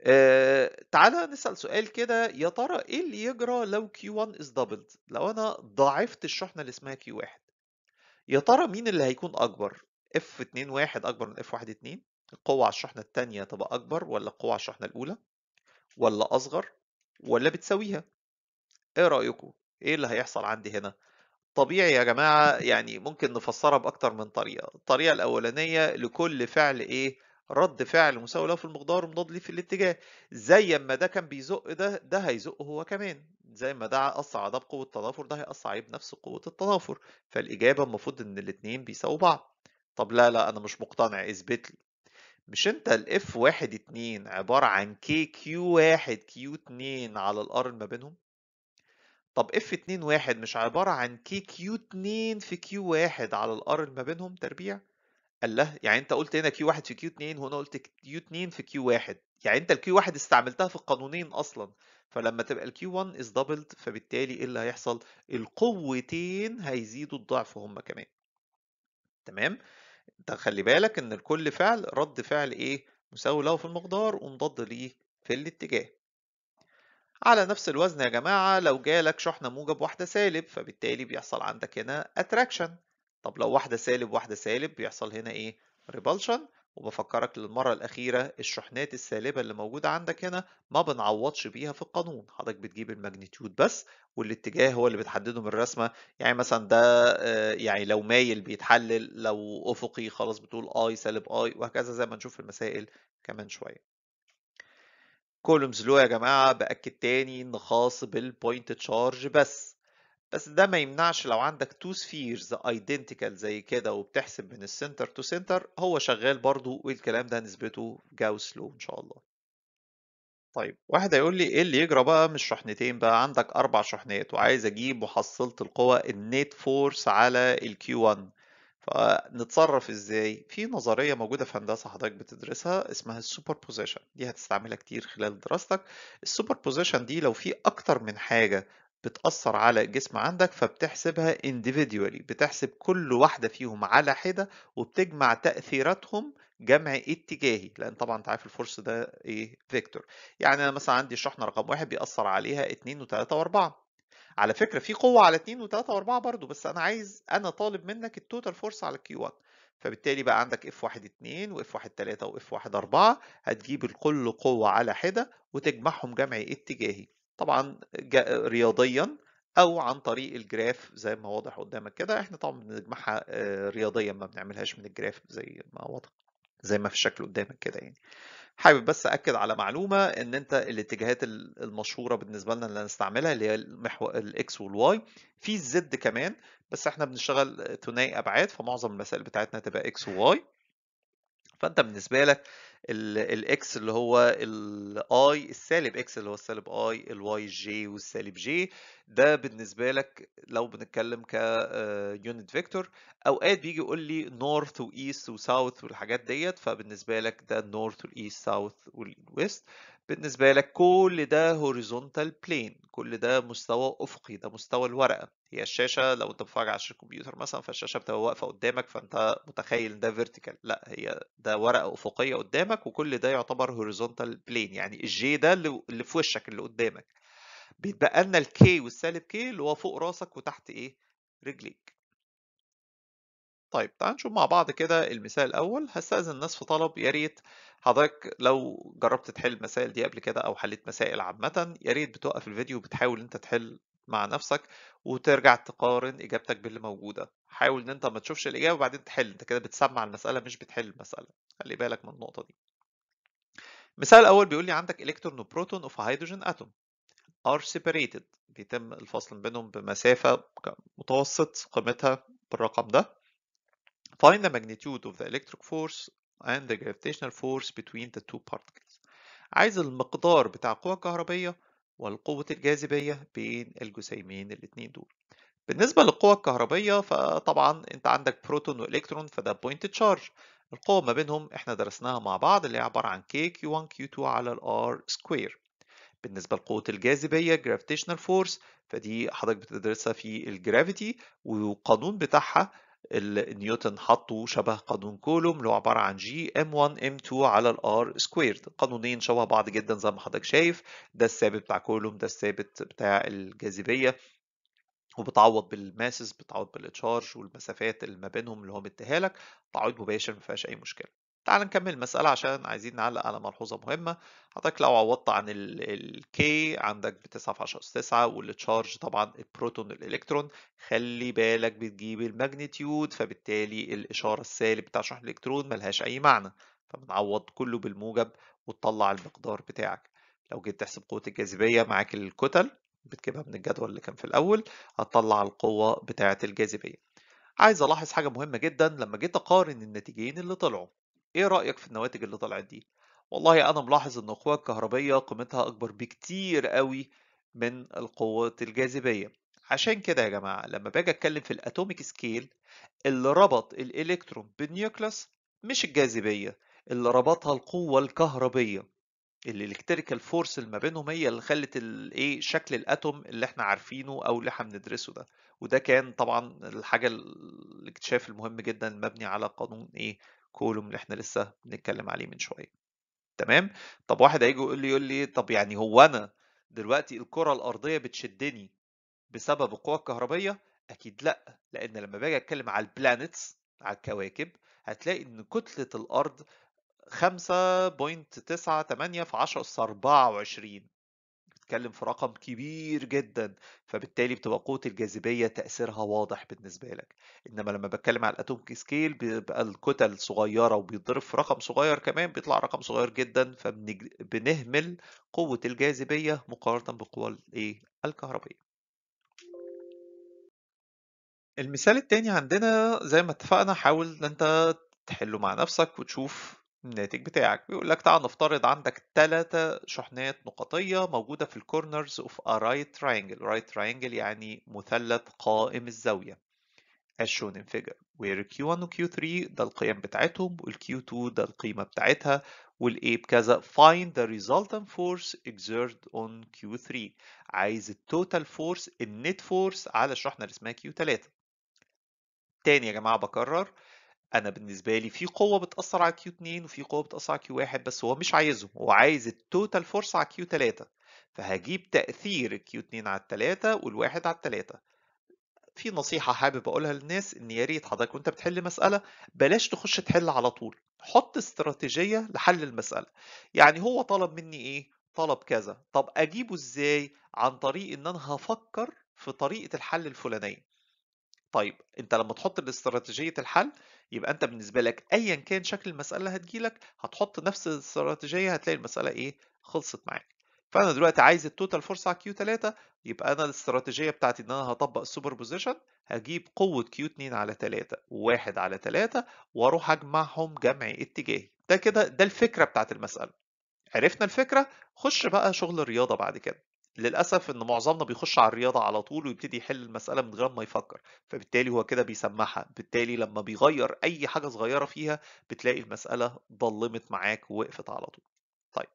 آه تعالى نسأل سؤال كده يا ترى ايه اللي يجرى لو Q1 is doubled لو انا ضاعفت الشحنة اللي اسمها Q1 يا ترى مين اللي هيكون اكبر F2 واحد اكبر من F1 2 القوة على الشحنة التانية تبقى اكبر ولا القوة على الشحنة الاولى ولا اصغر ولا بتساويها ايه رأيكم ايه اللي هيحصل عندي هنا طبيعي يا جماعة يعني ممكن نفسرها بأكتر من طريقة الطريقة الأولانية لكل فعل إيه رد فعل مساوي له في المقدار ومضاد ليه في الاتجاه زي ما ده كان بيزق ده ده هيزقه هو كمان زي ما ده أثر على ده بقوة التنافر ده هيأثر عليه بنفس قوة التنافر فالإجابة المفروض إن الاتنين بيساووا بعض طب لا لا أنا مش مقتنع اثبت لي مش انت الاف واحد اتنين عبارة عن كي كيو واحد كيو اتنين على الار ما بينهم طب اف 2 واحد مش عبارة عن كي كيو 2 في كيو واحد على الار اللي ما بينهم تربيع قال له يعني انت قلت هنا كيو واحد في كيو 2 وهنا قلت كيو 2 في كيو واحد يعني انت الكيو واحد استعملتها في القانونين اصلا فلما تبقى الكيو 1 is doubled فبالتالي ايه اللي هيحصل القوتين هيزيدوا الضعف هما كمان تمام انت خلي بالك ان لكل فعل رد فعل ايه مساوي له في المقدار ومضاد ليه في الاتجاه على نفس الوزن يا جماعة لو جالك شحنة موجب واحدة سالب فبالتالي بيحصل عندك هنا attraction طب لو واحدة سالب واحدة سالب بيحصل هنا ايه repulsion وبفكرك للمرة الأخيرة الشحنات السالبة اللي موجودة عندك هنا ما بنعوضش بيها في القانون حضرتك بتجيب الماجنتيود بس والاتجاه هو اللي بتحدده من الرسمة يعني مثلا ده يعني لو مايل بيتحلل لو أفقي خلاص بتقول اي سالب اي وهكذا زي ما نشوف في المسائل كمان شوية كولومز لو يا جماعة بأكد تاني إن خاص بالبوينت تشارج بس بس ده ما يمنعش لو عندك تو سفيرز ايدنتيكال زي كده وبتحسب من السنتر تو سنتر هو شغال برضو والكلام ده نسبته جاوس لو إن شاء الله طيب واحد هيقول لي ايه اللي يجرى بقى من الشحنتين بقى عندك اربع شحنات وعايز اجيب محصلة القوة النيت فورس على الكيو 1 فنتصرف ازاي في نظرية موجودة في هندسة حضرتك بتدرسها اسمها السوبر بوزيشن دي هتستعملها كتير خلال دراستك السوبر بوزيشن دي لو في اكتر من حاجة بتأثر على الجسم عندك فبتحسبها individually بتحسب كل واحدة فيهم على حدة وبتجمع تأثيراتهم جمع اتجاهي لأن طبعا انت عارف الفورس ده ايه فيكتور يعني أنا مثلا عندي الشحنة رقم واحد بيأثر عليها اتنين وتلاتة وأربعة على فكرة في قوة على 2 و3 و4 برضه بس أنا عايز أنا طالب منك التوتال فورس على كيو 1 فبالتالي بقى عندك اف 1 2 واف 1 3 واف 1 4 هتجيب كل قوة على حدة وتجمعهم جمع اتجاهي طبعا رياضيا او عن طريق الجراف زي ما واضح قدامك كده احنا طبعا بنجمعها رياضيا ما بنعملهاش من الجراف زي ما واضح زي ما في الشكل قدامك كده يعني حابب بس اكد على معلومه ان انت الاتجاهات المشهوره بالنسبه لنا اللي هنستعملها اللي هي المحور الاكس والواي في الزد كمان بس احنا بنشتغل ثنائي ابعاد فمعظم المسائل بتاعتنا تبقى اكس وواي فانت بالنسبه لك الاكس اللي هو الاي السالب اكس اللي هو السالب اي الواي جي والسالب جي ده بالنسبه لك لو بنتكلم ك يونت فيكتور اوقات بيجي يقول لي نورث وايست وساوث والحاجات ديت فبالنسبه لك ده النورث والايست ساوث والويست بالنسبه لك كل ده هوريزونتال بلين كل ده مستوى افقي ده مستوى الورقه هي الشاشه لو انت بتتفرج على الكمبيوتر مثلا فالشاشه بتبقى واقفه قدامك فانت متخيل ان ده فيرتيكال لا هي ده ورقه افقيه قدامك وكل ده يعتبر هوريزونتال بلين يعني الجي ده اللي في وشك اللي قدامك بيتبقى لنا الكي والسالب كي اللي هو فوق راسك وتحت ايه رجليك طيب تعال نشوف مع بعض كده المثال الأول هستأذن الناس في طلب يا ريت حضرتك لو جربت تحل المسائل دي قبل كده أو حليت مسائل عامة يا ريت بتوقف الفيديو وبتحاول أنت تحل مع نفسك وترجع تقارن إجابتك باللي موجودة حاول إن أنت ما تشوفش الإجابة وبعدين تحل أنت كده بتسمع المسألة مش بتحل المسألة خلي بالك من النقطة دي المثال الأول بيقول لي عندك إلكترون وبروتون أوف هيدروجين أتوم are separated بيتم الفصل بينهم بمسافة متوسط قيمتها بالرقم ده Find the magnitude of the electric force and the gravitational force between the two particles. عايز المقدار بتاع القوة الكهربية والقوة الجاذبية بين الجسيمين الاتنين دول. بالنسبة للقوة الكهربية فطبعا انت عندك بروتون والكترون فده بوينت تشارج. القوة ما بينهم احنا درسناها مع بعض اللي هي عبارة عن K Q1 Q2 على ال R سكوير. بالنسبة لقوة الجاذبية gravitational force فدي حضرتك بتدرسها في الجرافيتي والقانون بتاعها نيوتن حطه شبه قانون كولوم اللي هو عبارة عن جي M1 M2 على الار سكويرد قانونين شبه بعض جدا زي ما حضرتك شايف ده الثابت بتاع كولوم ده الثابت بتاع الجاذبية وبتعوض بالماسس بتعوض بالتشارج والمسافات اللي ما بينهم اللي هو مديها لك تعويض مباشر ما فيهاش اي مشكله تعال نكمل المسألة عشان عايزين نعلق على ملحوظة مهمة حضرتك لو عوضت عن ال K عندك بتسعة في عشرة أس تسعة والتشارج طبعا البروتون الإلكترون خلي بالك بتجيب الماجنتيود فبالتالي الإشارة السالب بتاع شحن الإلكترون ملهاش أي معنى فبنعوض كله بالموجب وتطلع المقدار بتاعك لو جيت تحسب قوة الجاذبية معاك الكتل بتجيبها من الجدول اللي كان في الأول هتطلع القوة بتاعة الجاذبية عايز ألاحظ حاجة مهمة جدا لما جيت أقارن النتيجين اللي طلعوا ايه رأيك في النواتج اللي طلعت دي والله انا ملاحظ ان القوة الكهربية قيمتها اكبر بكتير قوي من القوة الجاذبية عشان كده يا جماعة لما باجي اتكلم في الاتوميك سكيل اللي ربط الالكترون بالنيوكلس مش الجاذبية اللي ربطها القوة الكهربية الالكتريكال فورس اللي ما بينهم هي اللي خلت الايه شكل الاتوم اللي احنا عارفينه او اللي احنا بندرسه ده وده كان طبعا الحاجه الاكتشاف المهم جدا مبني على قانون ايه كولوم اللي احنا لسه بنتكلم عليه من شويه تمام طب واحد هيجي يقول لي يقول لي طب يعني هو انا دلوقتي الكره الارضيه بتشدني بسبب القوه الكهربيه اكيد لا لان لما باجي اتكلم على البلانيتس على الكواكب هتلاقي ان كتله الارض 5.98 في 10 أس 24 بتتكلم في رقم كبير جدا فبالتالي بتبقى قوة الجاذبية تأثيرها واضح بالنسبة لك إنما لما بتكلم على الأتوم سكيل بيبقى الكتل صغيرة وبيتضرب في رقم صغير كمان بيطلع رقم صغير جدا فبنهمل قوة الجاذبية مقارنة بالقوة الإيه الكهربية المثال التاني عندنا زي ما اتفقنا حاول ان انت تحله مع نفسك وتشوف الناتج بتاعك بيقول لك تعال نفترض عندك ثلاثة شحنات نقطية موجودة في الكورنرز اوف a right triangle right triangle يعني مثلث قائم الزاوية as shown in figure where Q1 و Q3 ده القيم بتاعتهم وال Q2 ده القيمة بتاعتها وال A بكذا find the resultant force exerted on Q3 عايز التوتال فورس النت فورس على الشحنة اللي اسمها Q3 تاني يا جماعة بكرر انا بالنسبه لي في قوه بتاثر على كيو 2 وفي قوه بتاثر على كيو 1 بس هو مش عايزهم هو عايز التوتال فورس على كيو 3 فهجيب تأثير الكيو 2 على التلاتة والواحد على التلاتة في نصيحة حابب أقولها للناس إن يا ريت حضرتك وأنت بتحل مسألة بلاش تخش تحل على طول حط استراتيجية لحل المسألة يعني هو طلب مني إيه؟ طلب كذا طب أجيبه إزاي؟ عن طريق إن أنا هفكر في طريقة الحل الفلانية طيب انت لما تحط الاستراتيجية الحل يبقى انت بالنسبة لك ايا كان شكل المسألة اللي هتجيلك هتحط نفس الاستراتيجية هتلاقي المسألة ايه خلصت معاك فانا دلوقتي عايز التوتال فورس على كيو 3 يبقى انا الاستراتيجية بتاعتي ان انا هطبق السوبر بوزيشن هجيب قوة كيو 2 على 3 و1 على 3 واروح اجمعهم جمع اتجاهي ده كده ده الفكرة بتاعت المسألة عرفنا الفكرة خش بقى شغل الرياضة بعد كده للأسف إن معظمنا بيخش على الرياضة على طول ويبتدي يحل المسألة من غير ما يفكر فبالتالي هو كده بيسمعها بالتالي لما بيغير أي حاجة صغيرة فيها بتلاقي المسألة ضلمت معاك ووقفت على طول طيب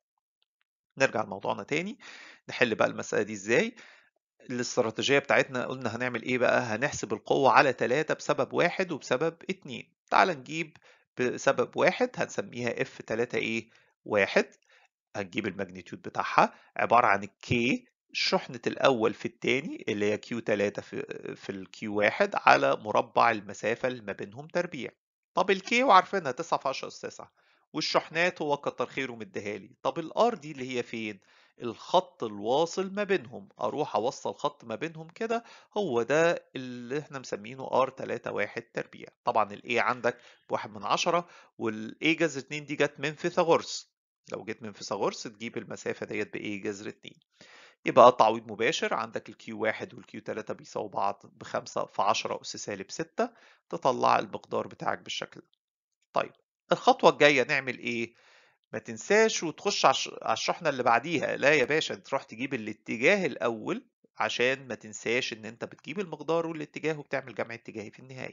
نرجع لموضوعنا تاني نحل بقى المسألة دي إزاي الاستراتيجية بتاعتنا قلنا هنعمل إيه بقى هنحسب القوة على 3 بسبب واحد وبسبب اتنين تعال نجيب بسبب واحد هنسميها اف 3 ايه واحد هنجيب الماجنتيود بتاعها عبارة عن الكي شحنة الأول في التاني اللي هي كيو 3 في, في الكيو 1 على مربع المسافة اللي ما بينهم تربيع طب الكي وعارفينها 9 في 10 أس 9 والشحنات هو كتر خيره مديها لي طب الار دي اللي هي فين الخط الواصل ما بينهم اروح اوصل خط ما بينهم كده هو ده اللي احنا مسمينه ار 3 1 تربيع طبعا الاي عندك بواحد من عشرة والاي جذر 2 دي جت من فيثاغورس لو جيت من فيثاغورس تجيب المسافة ديت بإيه جذر 2 يبقى تعويض مباشر عندك الكيو 1 والكيو 3 بيساووا بعض بخمسة في 10 أس سالب 6 تطلع المقدار بتاعك بالشكل ده طيب الخطوة الجاية نعمل إيه؟ ما تنساش وتخش على الشحنة اللي بعديها لا يا باشا تروح تجيب الاتجاه الأول عشان ما تنساش إن أنت بتجيب المقدار والاتجاه وبتعمل جمع اتجاهي في النهاية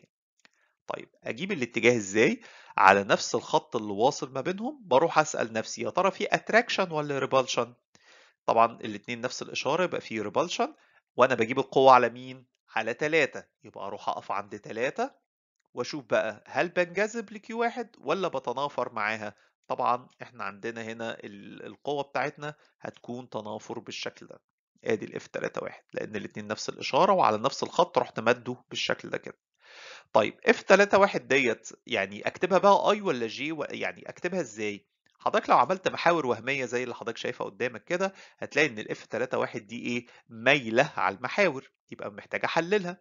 طيب اجيب الاتجاه ازاي على نفس الخط اللي واصل ما بينهم بروح اسال نفسي يا ترى في اتراكشن ولا ريبالشن طبعا الاثنين نفس الاشاره يبقى في ريبالشن وانا بجيب القوه على مين على 3 يبقى اروح اقف عند 3 واشوف بقى هل بنجذب لكيو واحد ولا بتنافر معاها طبعا احنا عندنا هنا القوه بتاعتنا هتكون تنافر بالشكل ده ادي الاف 3 1 لان الاثنين نفس الاشاره وعلى نفس الخط رحت مده بالشكل ده كده طيب اف 3 1 ديت يعني اكتبها بقى اي ولا جي و... يعني اكتبها ازاي حضرتك لو عملت محاور وهميه زي اللي حضرتك شايفها قدامك كده هتلاقي ان الاف 3 1 دي ايه مايله على المحاور يبقى محتاج احللها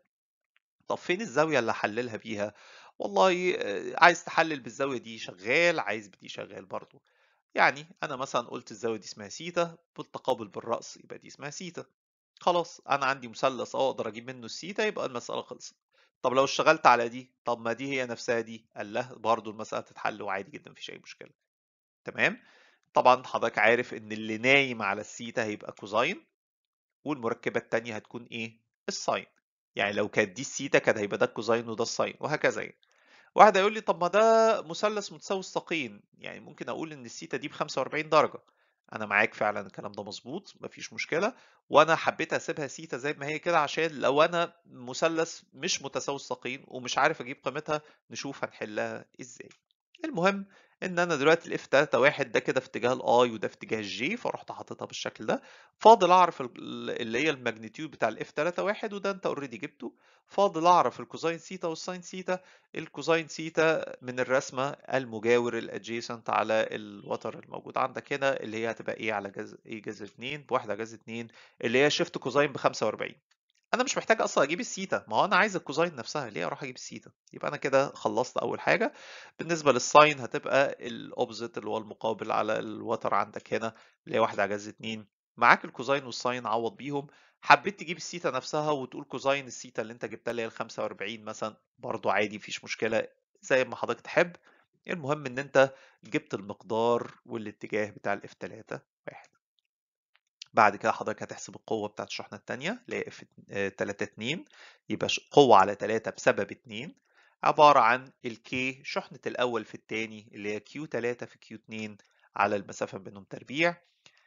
طب فين الزاويه اللي احللها بيها والله عايز تحلل بالزاويه دي شغال عايز بدي شغال برضو يعني انا مثلا قلت الزاويه دي اسمها سيتا بالتقابل بالراس يبقى دي اسمها سيتا خلاص انا عندي مثلث اقدر اجيب منه السيتا يبقى المساله خلصت طب لو اشتغلت على دي طب ما دي هي نفسها دي قال له برضه المسألة تتحل وعادي جدا مفيش أي مشكلة تمام طبعا حضرتك عارف إن اللي نايم على السيتا هيبقى كوزاين والمركبة التانية هتكون إيه الساين يعني لو كانت دي السيتا كان هيبقى ده الكوزاين وده الساين وهكذا يعني واحد هيقول لي طب ما ده مثلث متساوي الساقين يعني ممكن أقول إن السيتا دي ب 45 درجة انا معاك فعلا الكلام ده مظبوط مفيش مشكله وانا حبيت اسيبها سيتا زي ما هي كده عشان لو انا مثلث مش متساوي الساقين ومش عارف اجيب قيمتها نشوف هنحلها ازاي المهم ان انا دلوقتي الاف 3 1 ده كده في اتجاه الاي وده في اتجاه الجي فرحت حاططها بالشكل ده فاضل اعرف اللي هي الماجنتيود بتاع الاف 3 1 وده انت اوريدي جبته فاضل اعرف الكوزاين سيتا والساين سيتا الكوزاين سيتا من الرسمه المجاور الادجيسنت على الوتر الموجود عندك هنا اللي هي هتبقى ايه على جذر ايه جذر 2 بواحده جذر 2 اللي هي شيفت كوزاين ب 45 انا مش محتاج اصلا اجيب السيتا ما هو انا عايز الكوزاين نفسها ليه اروح اجيب السيتا يبقى انا كده خلصت اول حاجه بالنسبه للساين هتبقى الاوبزيت اللي هو المقابل على الوتر عندك هنا اللي هي 1 على جذر 2 معاك الكوزاين والساين عوض بيهم حبيت تجيب السيتا نفسها وتقول كوزاين السيتا اللي انت جبتها اللي هي ال 45 مثلا برضو عادي مفيش مشكله زي ما حضرتك تحب المهم ان انت جبت المقدار والاتجاه بتاع الاف 3 1 بعد كده حضرتك هتحسب القوة بتاعت الشحنة التانية اللي هي اف 3 2 يبقى قوة على 3 بسبب 2 عبارة عن الكي شحنة الأول في التاني اللي هي كيو 3 في كيو 2 على المسافة بينهم تربيع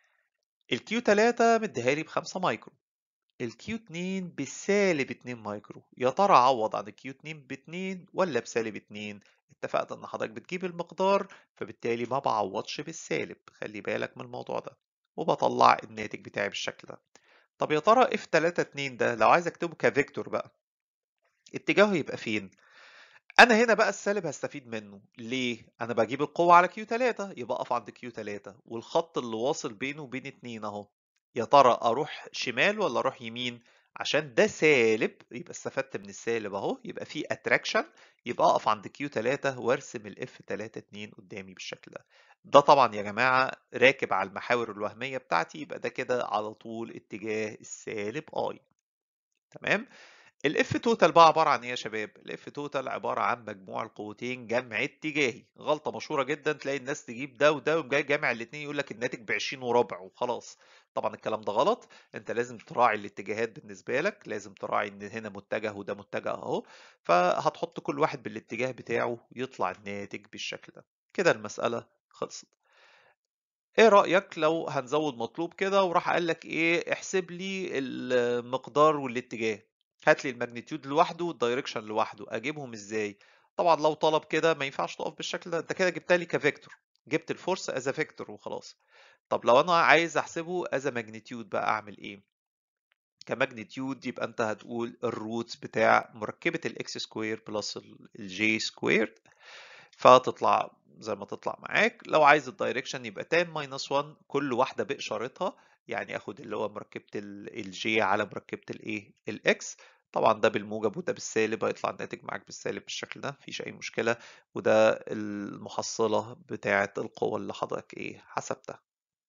الكيو 3 مديها لي ب 5 مايكرو الكيو 2 بسالب 2 مايكرو يا ترى عوض عن الكيو 2 ب 2 ولا بسالب 2 اتفقت ان حضرتك بتجيب المقدار فبالتالي ما بعوضش بالسالب خلي بالك من الموضوع ده وبطلع الناتج بتاعي بالشكل ده طب يا ترى اف 3 2 ده لو عايز اكتبه كفيكتور بقى اتجاهه يبقى فين انا هنا بقى السالب هستفيد منه ليه انا بجيب القوه على كيو 3 يبقى اقف عند كيو 3 والخط اللي واصل بينه وبين 2 اهو يا ترى اروح شمال ولا اروح يمين عشان ده سالب يبقى استفدت من السالب اهو يبقى في اتراكشن يبقى اقف عند كيو 3 وارسم الاف 3 2 قدامي بالشكل ده ده طبعا يا جماعه راكب على المحاور الوهميه بتاعتي يبقى ده كده على طول اتجاه السالب اي تمام الاف توتال بقى عباره عن ايه يا شباب الاف توتال عباره عن مجموع القوتين جمع اتجاهي غلطه مشهوره جدا تلاقي الناس تجيب ده وده ويقوم جاي جامع الاثنين يقول لك الناتج ب 20 وربع وخلاص طبعا الكلام ده غلط انت لازم تراعي الاتجاهات بالنسبه لك لازم تراعي ان هنا متجه وده متجه اهو فهتحط كل واحد بالاتجاه بتاعه يطلع الناتج بالشكل ده كده المساله خلصت ايه رأيك لو هنزود مطلوب كده وراح قال لك ايه احسب لي المقدار والاتجاه هات لي الماجنتيود لوحده والدايركشن لوحده اجيبهم ازاي طبعا لو طلب كده ما ينفعش تقف بالشكل ده انت كده جبتها لي كفيكتور جبت الفورس از فيكتور وخلاص طب لو انا عايز احسبه از ماجنتيود بقى اعمل ايه كماجنتيود يبقى انت هتقول الروتس بتاع مركبة الاكس سكوير بلس الجي سكوير فتطلع زي ما تطلع معاك لو عايز الدايركشن يبقى tan minus 1 كل واحدة بإشارتها يعني اخد اللي هو مركبة الجي على مركبة الايه الاكس طبعا ده بالموجب وده بالسالب هيطلع الناتج معاك بالسالب بالشكل ده مفيش اي مشكلة وده المحصلة بتاعة القوة اللي حضرتك ايه حسبتها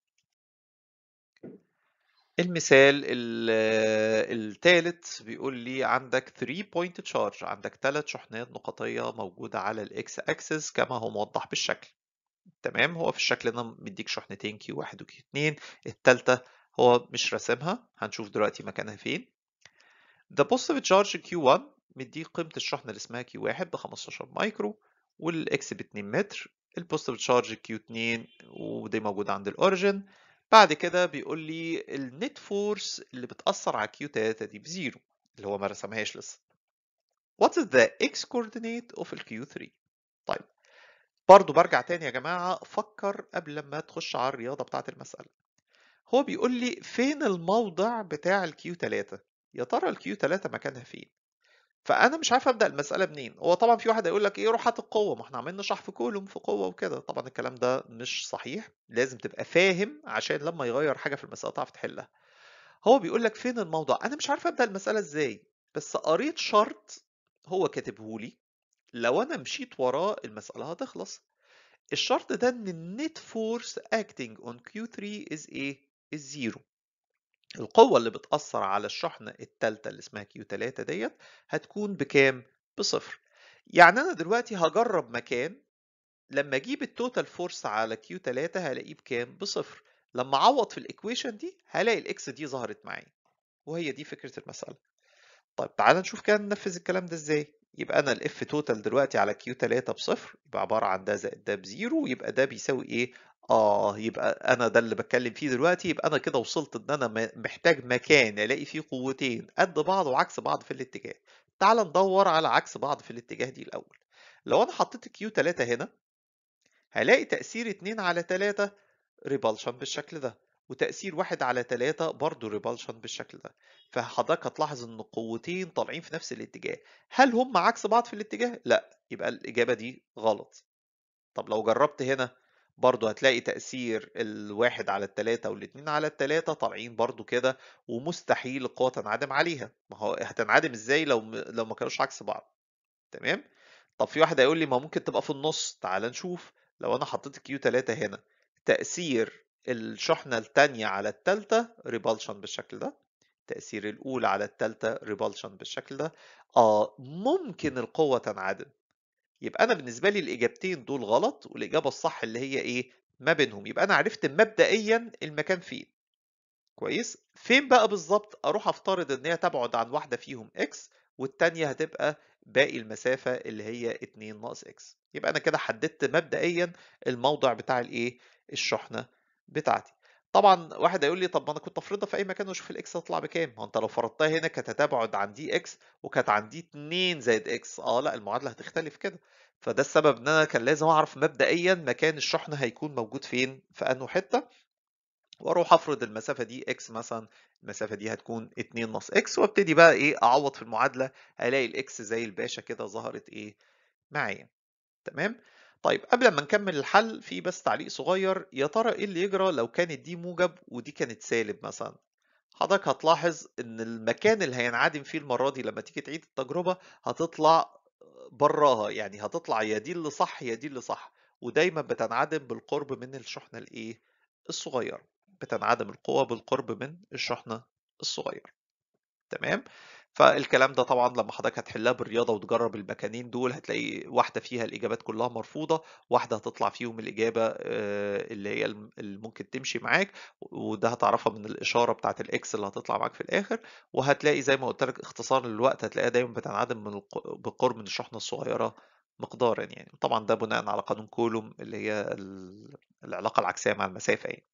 المثال الثالث بيقول لي عندك 3 point charge عندك ثلاث شحنات نقطية موجودة على الاكس اكسس كما هو موضح بالشكل تمام هو في الشكل ده مديك شحنتين كيو واحد وكيو اتنين التالتة هو مش راسمها هنشوف دلوقتي مكانها فين The positive charge Q1 مديك قيمة الشحنة اللي اسمها Q1 ب 15 مايكرو والاكس ب 2 متر البوزيتيف تشارج Q2 ودي موجودة عند الاوريجن بعد كده بيقول لي النت فورس اللي بتأثر على Q3 دي بزيرو اللي هو ما رسمهاش لسه What is the x coordinate of ال Q3 طيب برضو برجع تاني يا جماعة فكر قبل ما تخش على الرياضة بتاعة المسألة هو بيقول لي فين الموضع بتاع الكيو 3 يا ترى الكيو 3 مكانها فين فانا مش عارف ابدا المساله منين هو طبعا في واحد هيقول لك ايه روح هات القوه ما احنا عمالين نشرح في كولوم في قوه وكده طبعا الكلام ده مش صحيح لازم تبقى فاهم عشان لما يغير حاجه في المساله تعرف تحلها هو بيقول لك فين الموضع انا مش عارف ابدا المساله ازاي بس قريت شرط هو كاتبه لي لو انا مشيت وراه المساله هتخلص الشرط ده ان النت فورس acting on Q3 is ايه is زيرو القوة اللي بتأثر على الشحنة التالتة اللي اسمها Q3 ديت هتكون بكام؟ بصفر يعني أنا دلوقتي هجرب مكان لما أجيب التوتال فورس على Q3 هلاقيه بكام؟ بصفر لما أعوض في الإيكويشن دي هلاقي الإكس دي ظهرت معايا وهي دي فكرة المسألة طيب تعال نشوف كده ننفذ الكلام ده ازاي يبقى انا الاف توتال دلوقتي على كيو 3 بصفر يبقى عباره عن ده زائد ده بزيرو يبقى ده بيساوي ايه اه يبقى انا ده اللي بتكلم فيه دلوقتي يبقى انا كده وصلت ان انا محتاج مكان الاقي فيه قوتين قد بعض وعكس بعض في الاتجاه تعال ندور على عكس بعض في الاتجاه دي الاول لو انا حطيت كيو 3 هنا هلاقي تأثير 2 على 3 ريبالشن بالشكل ده وتأثير واحد على تلاتة برضه ريبالشن بالشكل ده فحضرتك هتلاحظ ان قوتين طالعين في نفس الاتجاه هل هم عكس بعض في الاتجاه؟ لا يبقى الإجابة دي غلط طب لو جربت هنا برضه هتلاقي تأثير الواحد على التلاتة والاتنين على التلاتة طالعين برضه كده ومستحيل القوة تنعدم عليها ما هو هتنعدم ازاي لو لو ما كانوش عكس بعض تمام طب في واحد هيقول لي ما ممكن تبقى في النص تعال نشوف لو انا حطيت كيو 3 هنا تأثير الشحنة التانية على التالتة ريبالشن بالشكل ده تأثير الأولى على التالتة ريبالشن بالشكل ده آه ممكن القوة تنعدم يبقى أنا بالنسبة لي الإجابتين دول غلط والإجابة الصح اللي هي إيه ما بينهم يبقى أنا عرفت مبدئيا المكان فين كويس فين بقى بالظبط أروح أفترض إن هي تبعد عن واحدة فيهم X والتانية هتبقى باقي المسافة اللي هي 2 ناقص X يبقى أنا كده حددت مبدئيا الموضع بتاع الإيه الشحنة بتاعتي طبعا واحد هيقول لي طب ما انا كنت افرضها في اي مكان واشوف الاكس هتطلع بكام ما انت لو فرضتها هنا كانت هتبعد عن دي اكس وكانت عن دي 2 زائد اكس اه لا المعادله هتختلف كده فده السبب ان انا كان لازم اعرف مبدئيا مكان الشحنه هيكون موجود فين في انه حته واروح افرض المسافه دي اكس مثلا المسافه دي هتكون 2 ناقص اكس وابتدي بقى ايه اعوض في المعادله الاقي الاكس زي الباشا كده ظهرت ايه معايا تمام طيب قبل ما نكمل الحل في بس تعليق صغير يا ترى ايه اللي يجرى لو كانت دي موجب ودي كانت سالب مثلا حضرتك هتلاحظ ان المكان اللي هينعدم فيه المره دي لما تيجي تعيد التجربه هتطلع براها يعني هتطلع يا دي اللي صح يا دي اللي صح ودايما بتنعدم بالقرب من الشحنه الايه الصغيره بتنعدم القوة بالقرب من الشحنة الصغير تمام فالكلام ده طبعا لما حضرتك هتحلها بالرياضة وتجرب المكانين دول هتلاقي واحدة فيها الإجابات كلها مرفوضة واحدة هتطلع فيهم الإجابة اللي هي اللي ممكن تمشي معاك وده هتعرفها من الإشارة بتاعة الإكس اللي هتطلع معاك في الآخر وهتلاقي زي ما قلت لك اختصار للوقت هتلاقيها دايما بتنعدم من بالقرب من الشحنة الصغيرة مقدارا يعني طبعا ده بناء على قانون كولوم اللي هي العلاقة العكسية مع المسافة يعني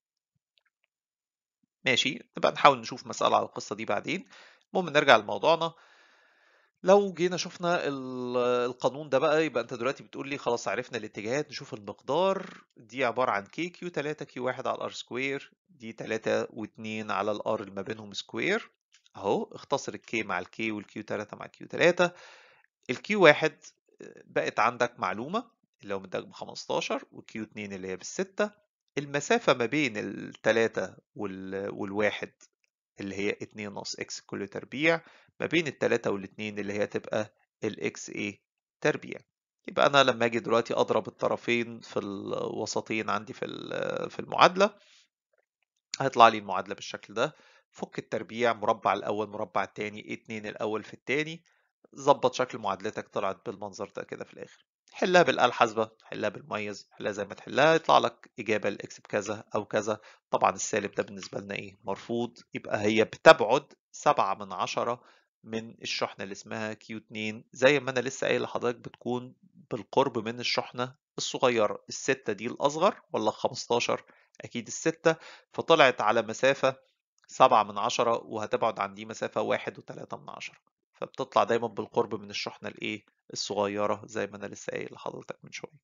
ماشي نبقى نحاول نشوف مسألة على القصة دي بعدين المهم نرجع لموضوعنا لو جينا شفنا القانون ده بقى يبقى انت دلوقتي بتقول لي خلاص عرفنا الاتجاهات نشوف المقدار دي عبارة عن كي كيو 3 كيو 1 على الار سكوير دي 3 و2 على الار اللي ما بينهم سكوير اهو اختصر الكي مع الكي والكيو 3 مع كيو 3 الكيو 1 بقت عندك معلومة اللي هو مديك ب 15 والكيو 2 اللي هي بالستة المسافة ما بين التلاتة والواحد اللي هي اتنين ناقص اكس كل تربيع ما بين التلاتة والاتنين اللي هي تبقى الاكس ايه تربيع يبقى انا لما اجي دلوقتي اضرب الطرفين في الوسطين عندي في في المعادلة هيطلع لي المعادلة بالشكل ده فك التربيع مربع الاول مربع التاني اتنين الاول في التاني ظبط شكل معادلتك طلعت بالمنظر ده كده في الاخر حلها بالآلة الحاسبة حلها بالمميز حلها زي ما تحلها يطلع لك إجابة الإكس بكذا أو كذا طبعا السالب ده بالنسبة لنا إيه مرفوض يبقى هي بتبعد سبعة من عشرة من الشحنة اللي اسمها Q2 زي ما أنا لسه قايل لحضرتك بتكون بالقرب من الشحنة الصغيرة الستة دي الأصغر ولا 15 أكيد الستة فطلعت على مسافة سبعة من عشرة وهتبعد عن دي مسافة واحد وتلاتة من عشرة فبتطلع دايما بالقرب من الشحنة الإيه الصغيرة زي ما أنا لسه قايل لحضرتك من شوية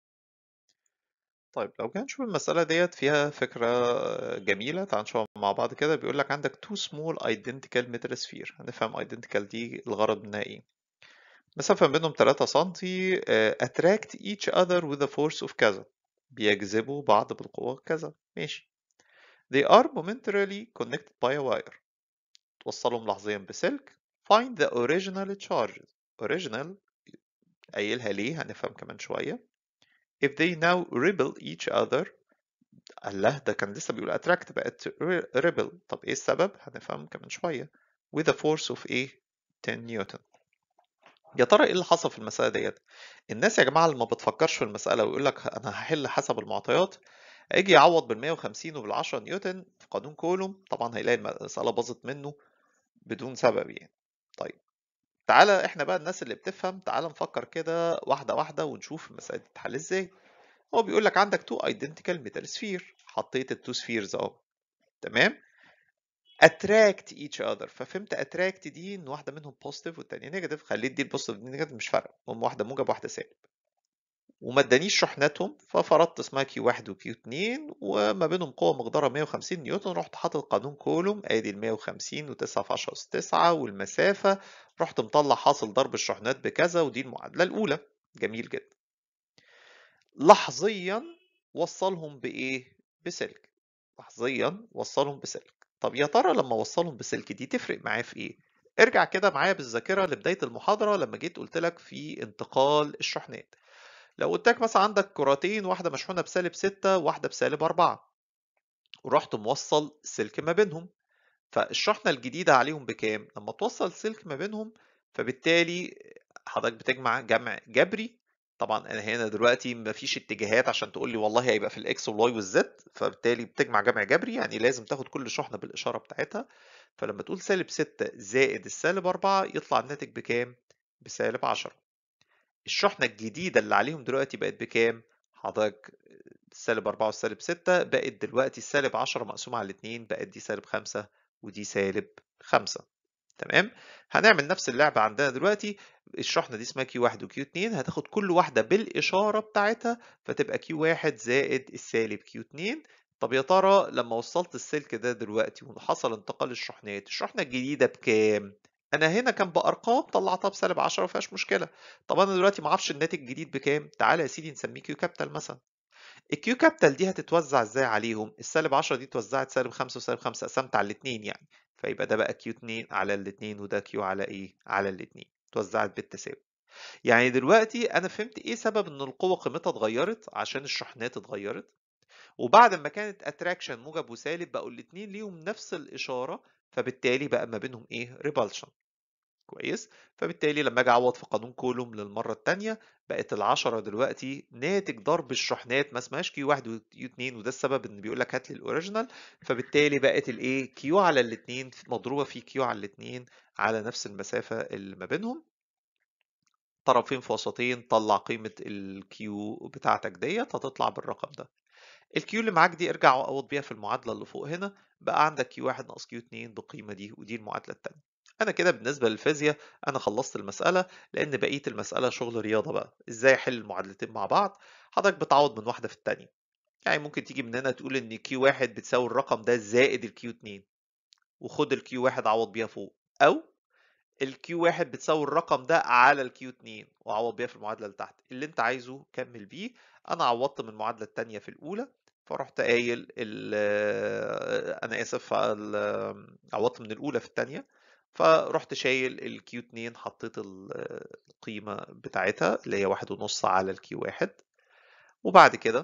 طيب لو جينا نشوف المسألة ديت فيها فكرة جميلة تعال نشوفها مع بعض كده بيقول لك عندك two small identical metal sphere هنفهم identical دي الغرض منها ايه مسافة بينهم 3 سنتي attract each other with a force of كذا بيجذبوا بعض بالقوة كذا ماشي they are momentarily connected by a wire توصلهم لحظيا بسلك find the original charges original قايلها ليه هنفهم كمان شوية if they now repel each other الله ده كان لسه بيقول attract بقت repel طب ايه السبب هنفهم كمان شوية with a force of ايه 10 نيوتن يا ترى ايه اللي حصل في المسألة ديت الناس يا جماعة اللي ما بتفكرش في المسألة ويقول لك انا هحل حسب المعطيات هيجي يعوض بال 150 وبال 10 نيوتن في قانون كولوم طبعا هيلاقي المسألة باظت منه بدون سبب يعني طيب تعالى احنا بقى الناس اللي بتفهم تعالى نفكر كده واحدة واحدة ونشوف المسألة دي تتحل ازاي هو بيقول لك عندك تو identical metal sphere حطيت التو سفيرز اهو تمام attract each other ففهمت attract دي ان واحدة منهم positive والتانية negative خليت دي البوزيتيف دي نيجاتيف مش فارقة هم واحدة موجب واحدة سالب وما ادانيش شحناتهم ففرضت اسمها كيو 1 وكيو 2 وما بينهم قوة مقدارها 150 نيوتن رحت حاطط قانون كولوم ادي ال 150 و9 في 10 اس 9 والمسافة رحت مطلع حاصل ضرب الشحنات بكذا ودي المعادلة الأولى جميل جدا لحظيا وصلهم بإيه؟ بسلك لحظيا وصلهم بسلك طب يا ترى لما وصلهم بسلك دي تفرق معاه في إيه؟ ارجع كده معايا بالذاكرة لبداية المحاضرة لما جيت قلت لك في انتقال الشحنات لو قلت لك مثلا عندك كراتين واحدة مشحونة بسالب 6 وواحدة بسالب 4 ورحت موصل سلك ما بينهم فالشحنة الجديدة عليهم بكام؟ لما توصل سلك ما بينهم فبالتالي حضرتك بتجمع جمع جبري طبعا انا هنا دلوقتي مفيش اتجاهات عشان تقول لي والله هيبقى في الاكس والواي والزد فبالتالي بتجمع جمع جبري يعني لازم تاخد كل شحنة بالاشارة بتاعتها فلما تقول سالب 6 زائد السالب 4 يطلع الناتج بكام؟ بسالب 10 الشحنة الجديدة اللي عليهم دلوقتي بقت بكام؟ حضرتك السالب 4 والسالب 6 بقت دلوقتي السالب 10 مقسومة على الاتنين بقت دي سالب 5 ودي سالب 5 تمام هنعمل نفس اللعبة عندنا دلوقتي الشحنة دي اسمها كيو 1 وكيو 2 هتاخد كل واحدة بالإشارة بتاعتها فتبقى كيو 1 زائد السالب كيو 2 طب يا ترى لما وصلت السلك ده دلوقتي وحصل انتقال الشحنات الشحنة الجديدة بكام؟ أنا هنا كان بأرقام طلعتها بسالب 10 مفيهاش مشكلة طب أنا دلوقتي معرفش الناتج الجديد بكام تعالى يا سيدي نسميه كيو كابيتال مثلا الكيو كابيتال دي هتتوزع ازاي عليهم؟ السالب 10 دي اتوزعت سالب 5 وسالب 5 قسمت على الاثنين يعني فيبقى ده بقى كيو 2 على الاثنين وده كيو على ايه؟ على الاثنين اتوزعت بالتساوي يعني دلوقتي انا فهمت ايه سبب ان القوة قيمتها اتغيرت عشان الشحنات اتغيرت وبعد ما كانت اتراكشن موجب وسالب بقوا الاتنين ليهم نفس الاشاره فبالتالي بقى ما بينهم ايه ريبالشن كويس فبالتالي لما اجي اعوض في قانون كولوم للمره الثانيه بقت العشرة دلوقتي ناتج ضرب الشحنات ما اسمهاش كيو 1 وكيو 2 وده السبب ان بيقول لك هات لي الاوريجينال فبالتالي بقت الايه كيو على الاثنين مضروبه في كيو على الاثنين على نفس المسافه اللي ما بينهم طرفين في وسطين طلع قيمه الكيو بتاعتك ديت هتطلع بالرقم ده الكيو اللي معاك دي ارجع عوض بيها في المعادلة اللي فوق هنا بقى عندك كيو واحد ناقص كيو اتنين بالقيمة دي ودي المعادلة التانية أنا كده بالنسبة للفيزياء أنا خلصت المسألة لأن بقية المسألة شغل رياضة بقى إزاي أحل المعادلتين مع بعض حضرتك بتعوض من واحدة في التانية يعني ممكن تيجي من هنا تقول إن كيو واحد بتساوي الرقم ده زائد الكيو اتنين وخد الكيو واحد عوض بيها فوق أو الكيو واحد بتساوي الرقم ده على الكيو 2 وعوض بيها في المعادلة اللي تحت اللي انت عايزه كمل بيه انا عوضت من المعادلة التانية في الاولى فرحت قايل انا اسف عوضت من الاولى في الثانيه فرحت شايل الكيو 2 حطيت القيمه بتاعتها اللي هي واحد ونص على الكيو 1 وبعد كده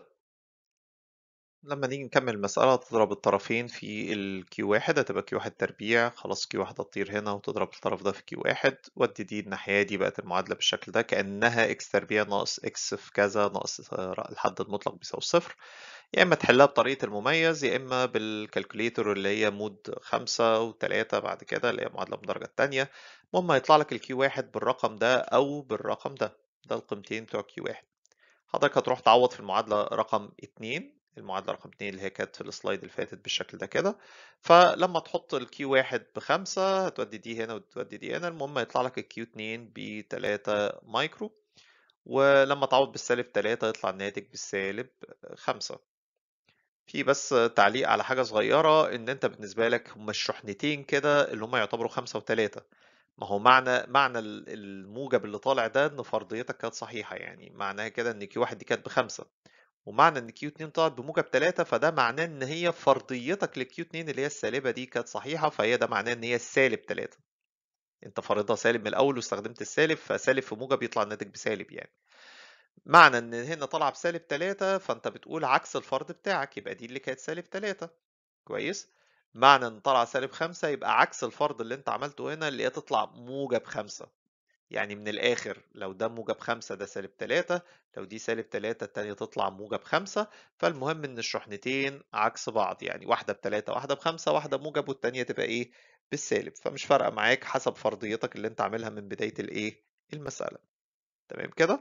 لما نيجي نكمل المسألة تضرب الطرفين في الكيو واحد هتبقى كيو واحد تربيع خلاص كيو واحد هتطير هنا وتضرب الطرف ده في كيو واحد ودي دي الناحية دي بقت المعادلة بالشكل ده كأنها اكس تربيع ناقص اكس في كذا ناقص الحد المطلق بيساوي صفر يا إما تحلها بطريقة المميز يا إما بالكالكوليتر اللي هي مود خمسة وتلاتة بعد كده اللي هي معادلة من الدرجة التانية المهم هيطلع لك الكيو واحد بالرقم ده أو بالرقم ده ده القيمتين بتوع كيو واحد حضرتك هتروح تعوض في المعادلة رقم اتنين المعادلة رقم اتنين اللي هي كانت في السلايد اللي فاتت بالشكل ده كده فلما تحط الكيو واحد بخمسة هتودي دي هنا وتودي دي هنا المهم يطلع لك الكيو اتنين بتلاتة مايكرو ولما تعوض بالسالب تلاتة يطلع الناتج بالسالب خمسة في بس تعليق على حاجة صغيرة إن أنت بالنسبة لك هما الشحنتين كده اللي هما يعتبروا خمسة وتلاتة ما هو معنى معنى الموجب اللي طالع ده إن فرضيتك كانت صحيحة يعني معناها كده إن كيو واحد دي كانت بخمسة ومعنى إن كيو اتنين طلعت بموجب تلاتة فده معناه إن هي فرضيتك لكيو اتنين اللي هي السالبة دي كانت صحيحة فهي ده معناه إن هي سالب تلاتة أنت فرضها سالب من الأول واستخدمت السالب فسالب في موجب يطلع الناتج بسالب يعني معنى ان هنا طالعه بسالب 3 فانت بتقول عكس الفرض بتاعك يبقى دي اللي كانت سالب 3 كويس معنى ان طالعه سالب 5 يبقى عكس الفرض اللي انت عملته هنا اللي هي تطلع موجب 5 يعني من الاخر لو ده موجب 5 ده سالب 3 لو دي سالب 3 التانية تطلع موجب 5 فالمهم ان الشحنتين عكس بعض يعني واحده ب 3 واحده ب 5 واحده موجب والتانية تبقى ايه بالسالب فمش فارقه معاك حسب فرضيتك اللي انت عاملها من بدايه الايه المساله تمام كده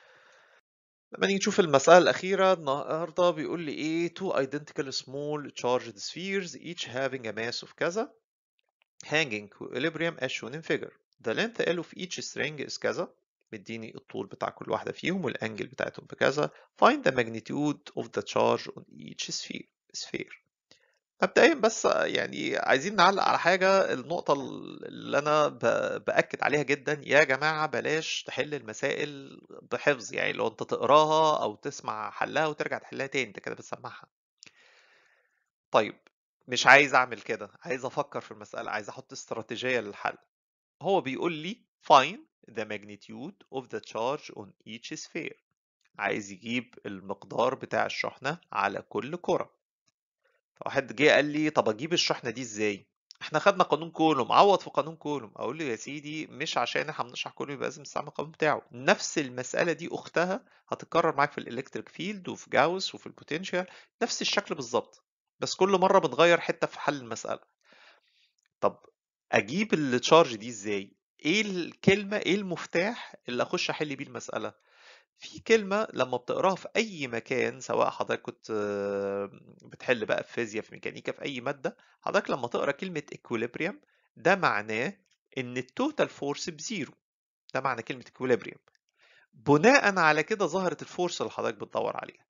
لما نيجي نشوف المسألة الأخيرة النهاردة بيقول لي إيه two identical small charged spheres each having a mass of كذا hanging equilibrium as shown in figure the length L of each string is كذا مديني الطول بتاع كل واحدة فيهم والأنجل بتاعتهم بكذا find the magnitude of the charge on each sphere sphere مبدئيا بس يعني عايزين نعلق على حاجة النقطة اللي أنا بأكد عليها جدا يا جماعة بلاش تحل المسائل بحفظ يعني لو أنت تقراها أو تسمع حلها وترجع تحلها تاني أنت كده بتسمعها طيب مش عايز أعمل كده عايز أفكر في المسألة عايز أحط استراتيجية للحل هو بيقول لي find the magnitude of the charge on each sphere عايز يجيب المقدار بتاع الشحنة على كل كرة واحد جه قال لي طب اجيب الشحنه دي ازاي احنا خدنا قانون كولوم عوض في قانون كولوم اقول له يا سيدي مش عشان احنا بنشرح كولوم يبقى لازم تستعمل القانون بتاعه نفس المساله دي اختها هتتكرر معاك في الالكتريك فيلد وفي جاوس وفي البوتنشال نفس الشكل بالظبط بس كل مره بنغير حته في حل المساله طب اجيب التشارج دي ازاي ايه الكلمه ايه المفتاح اللي اخش احل بيه المساله في كلمة لما بتقراها في أي مكان سواء حضرتك كنت بتحل بقى في فيزياء في ميكانيكا في أي مادة حضرتك لما تقرا كلمة equilibrium ده معناه إن التوتال فورس بزيرو ده معنى كلمة equilibrium بناء على كده ظهرت الفورس اللي حضرتك بتدور عليها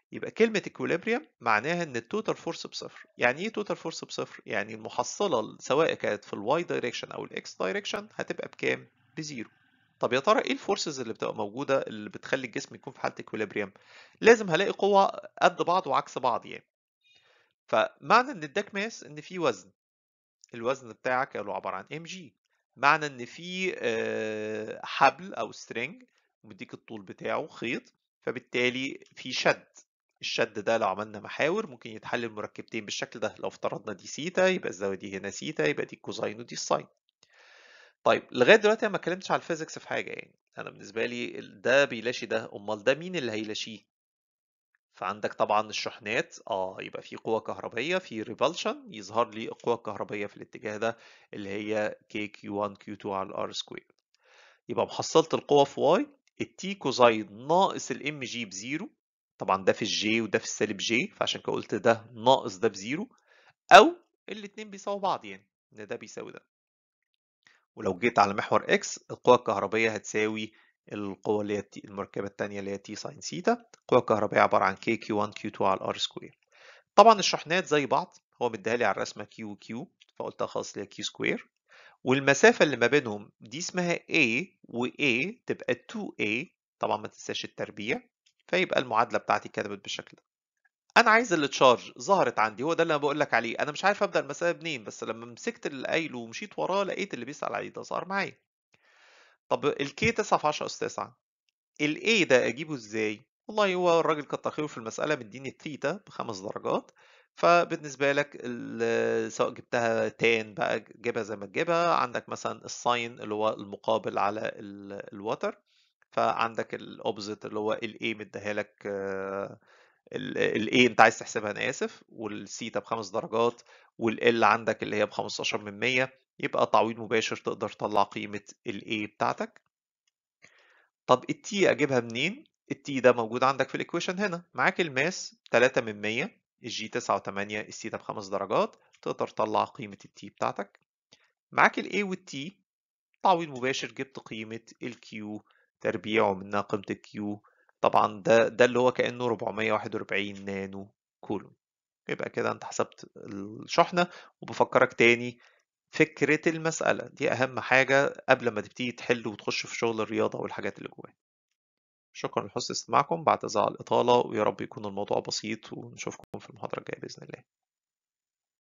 يبقى كلمة equilibrium معناها ان التوتال فورس بصفر يعني ايه توتال فورس بصفر يعني المحصلة سواء كانت في الواي دايركشن او الاكس دايركشن هتبقى بكام بزيرو طب يا ترى ايه الفورسز اللي بتبقى موجودة اللي بتخلي الجسم يكون في حالة equilibrium لازم هلاقي قوة قد بعض وعكس بعض يعني فمعنى ان اداك ماس ان في وزن الوزن بتاعك اللي هو عبارة عن ام جي معنى ان في آه، حبل او سترينج ومديك الطول بتاعه خيط فبالتالي في شد الشد ده لو عملنا محاور ممكن يتحل المركبتين بالشكل ده لو افترضنا دي سيتا يبقى الزاويه دي هنا سيتا يبقى دي كوزاين ودي الساين طيب لغايه دلوقتي انا ما اتكلمتش على الفيزيكس في حاجه يعني انا بالنسبه لي ده بيلاشي ده امال ده مين اللي هيلاشيه فعندك طبعا الشحنات اه يبقى في قوة كهربية في ريبلشن يظهر لي القوة الكهربية في الاتجاه ده اللي هي KQ1 Q2 على R سكوير يبقى محصلة القوة في Y التي كوزاين ناقص الام جي بزيرو طبعا ده في الجي وده في السالب جي فعشان كده قلت ده ناقص ده بزيرو او الاتنين بيساووا بعض يعني ان ده بيساوي ده ولو جيت على محور اكس القوة الكهربية هتساوي القوة اللي هي التي المركبة التانية اللي هي تي ساين سيتا القوة الكهربائية عبارة عن كي كيو 1 كيو 2 على الار سكوير طبعا الشحنات زي بعض هو مديها لي على الرسمة كيو كيو فقلتها خلاص اللي هي كيو سكوير والمسافة اللي ما بينهم دي اسمها A و A تبقى 2A طبعا ما تنساش التربيع فيبقى المعادلة بتاعتي كتبت بالشكل ده انا عايز التشارج ظهرت عندي هو ده اللي انا بقول لك عليه انا مش عارف ابدا المساله منين بس لما مسكت اللي قايله ومشيت وراه لقيت اللي بيسال عليه ده ظهر معايا طب الكي 9 في 10 اس 9 الاي ده اجيبه ازاي والله هو الراجل كتر خيره في المساله مديني الثيتا بخمس درجات فبالنسبه لك ال- سواء جبتها تان بقى جيبها زي ما تجيبها عندك مثلا الساين اللي هو المقابل على ال- الوتر فعندك الاوبزيت اللي هو الاي مديها لك الاي انت عايز تحسبها انا اسف والسيتا بخمس درجات والال عندك اللي هي ب 15 من 100 يبقى تعويض مباشر تقدر تطلع قيمة الاي بتاعتك طب التي اجيبها منين التي ده موجود عندك في الايكويشن هنا معاك الماس 3 من 100 الجي 9 و8 السيتا بخمس درجات تقدر تطلع قيمة التي بتاعتك معاك الاي والتي تعويض مباشر جبت قيمة الكيو تربيع ومنها قيمة الكيو طبعا ده ده اللي هو كأنه 441 نانو كولوم يبقى كده انت حسبت الشحنة وبفكرك تاني فكرة المسألة دي أهم حاجة قبل ما تبتدي تحل وتخش في شغل الرياضة والحاجات اللي جواها شكرا لحسن استماعكم بعتذر على الإطالة ويا رب يكون الموضوع بسيط ونشوفكم في المحاضرة الجاية بإذن الله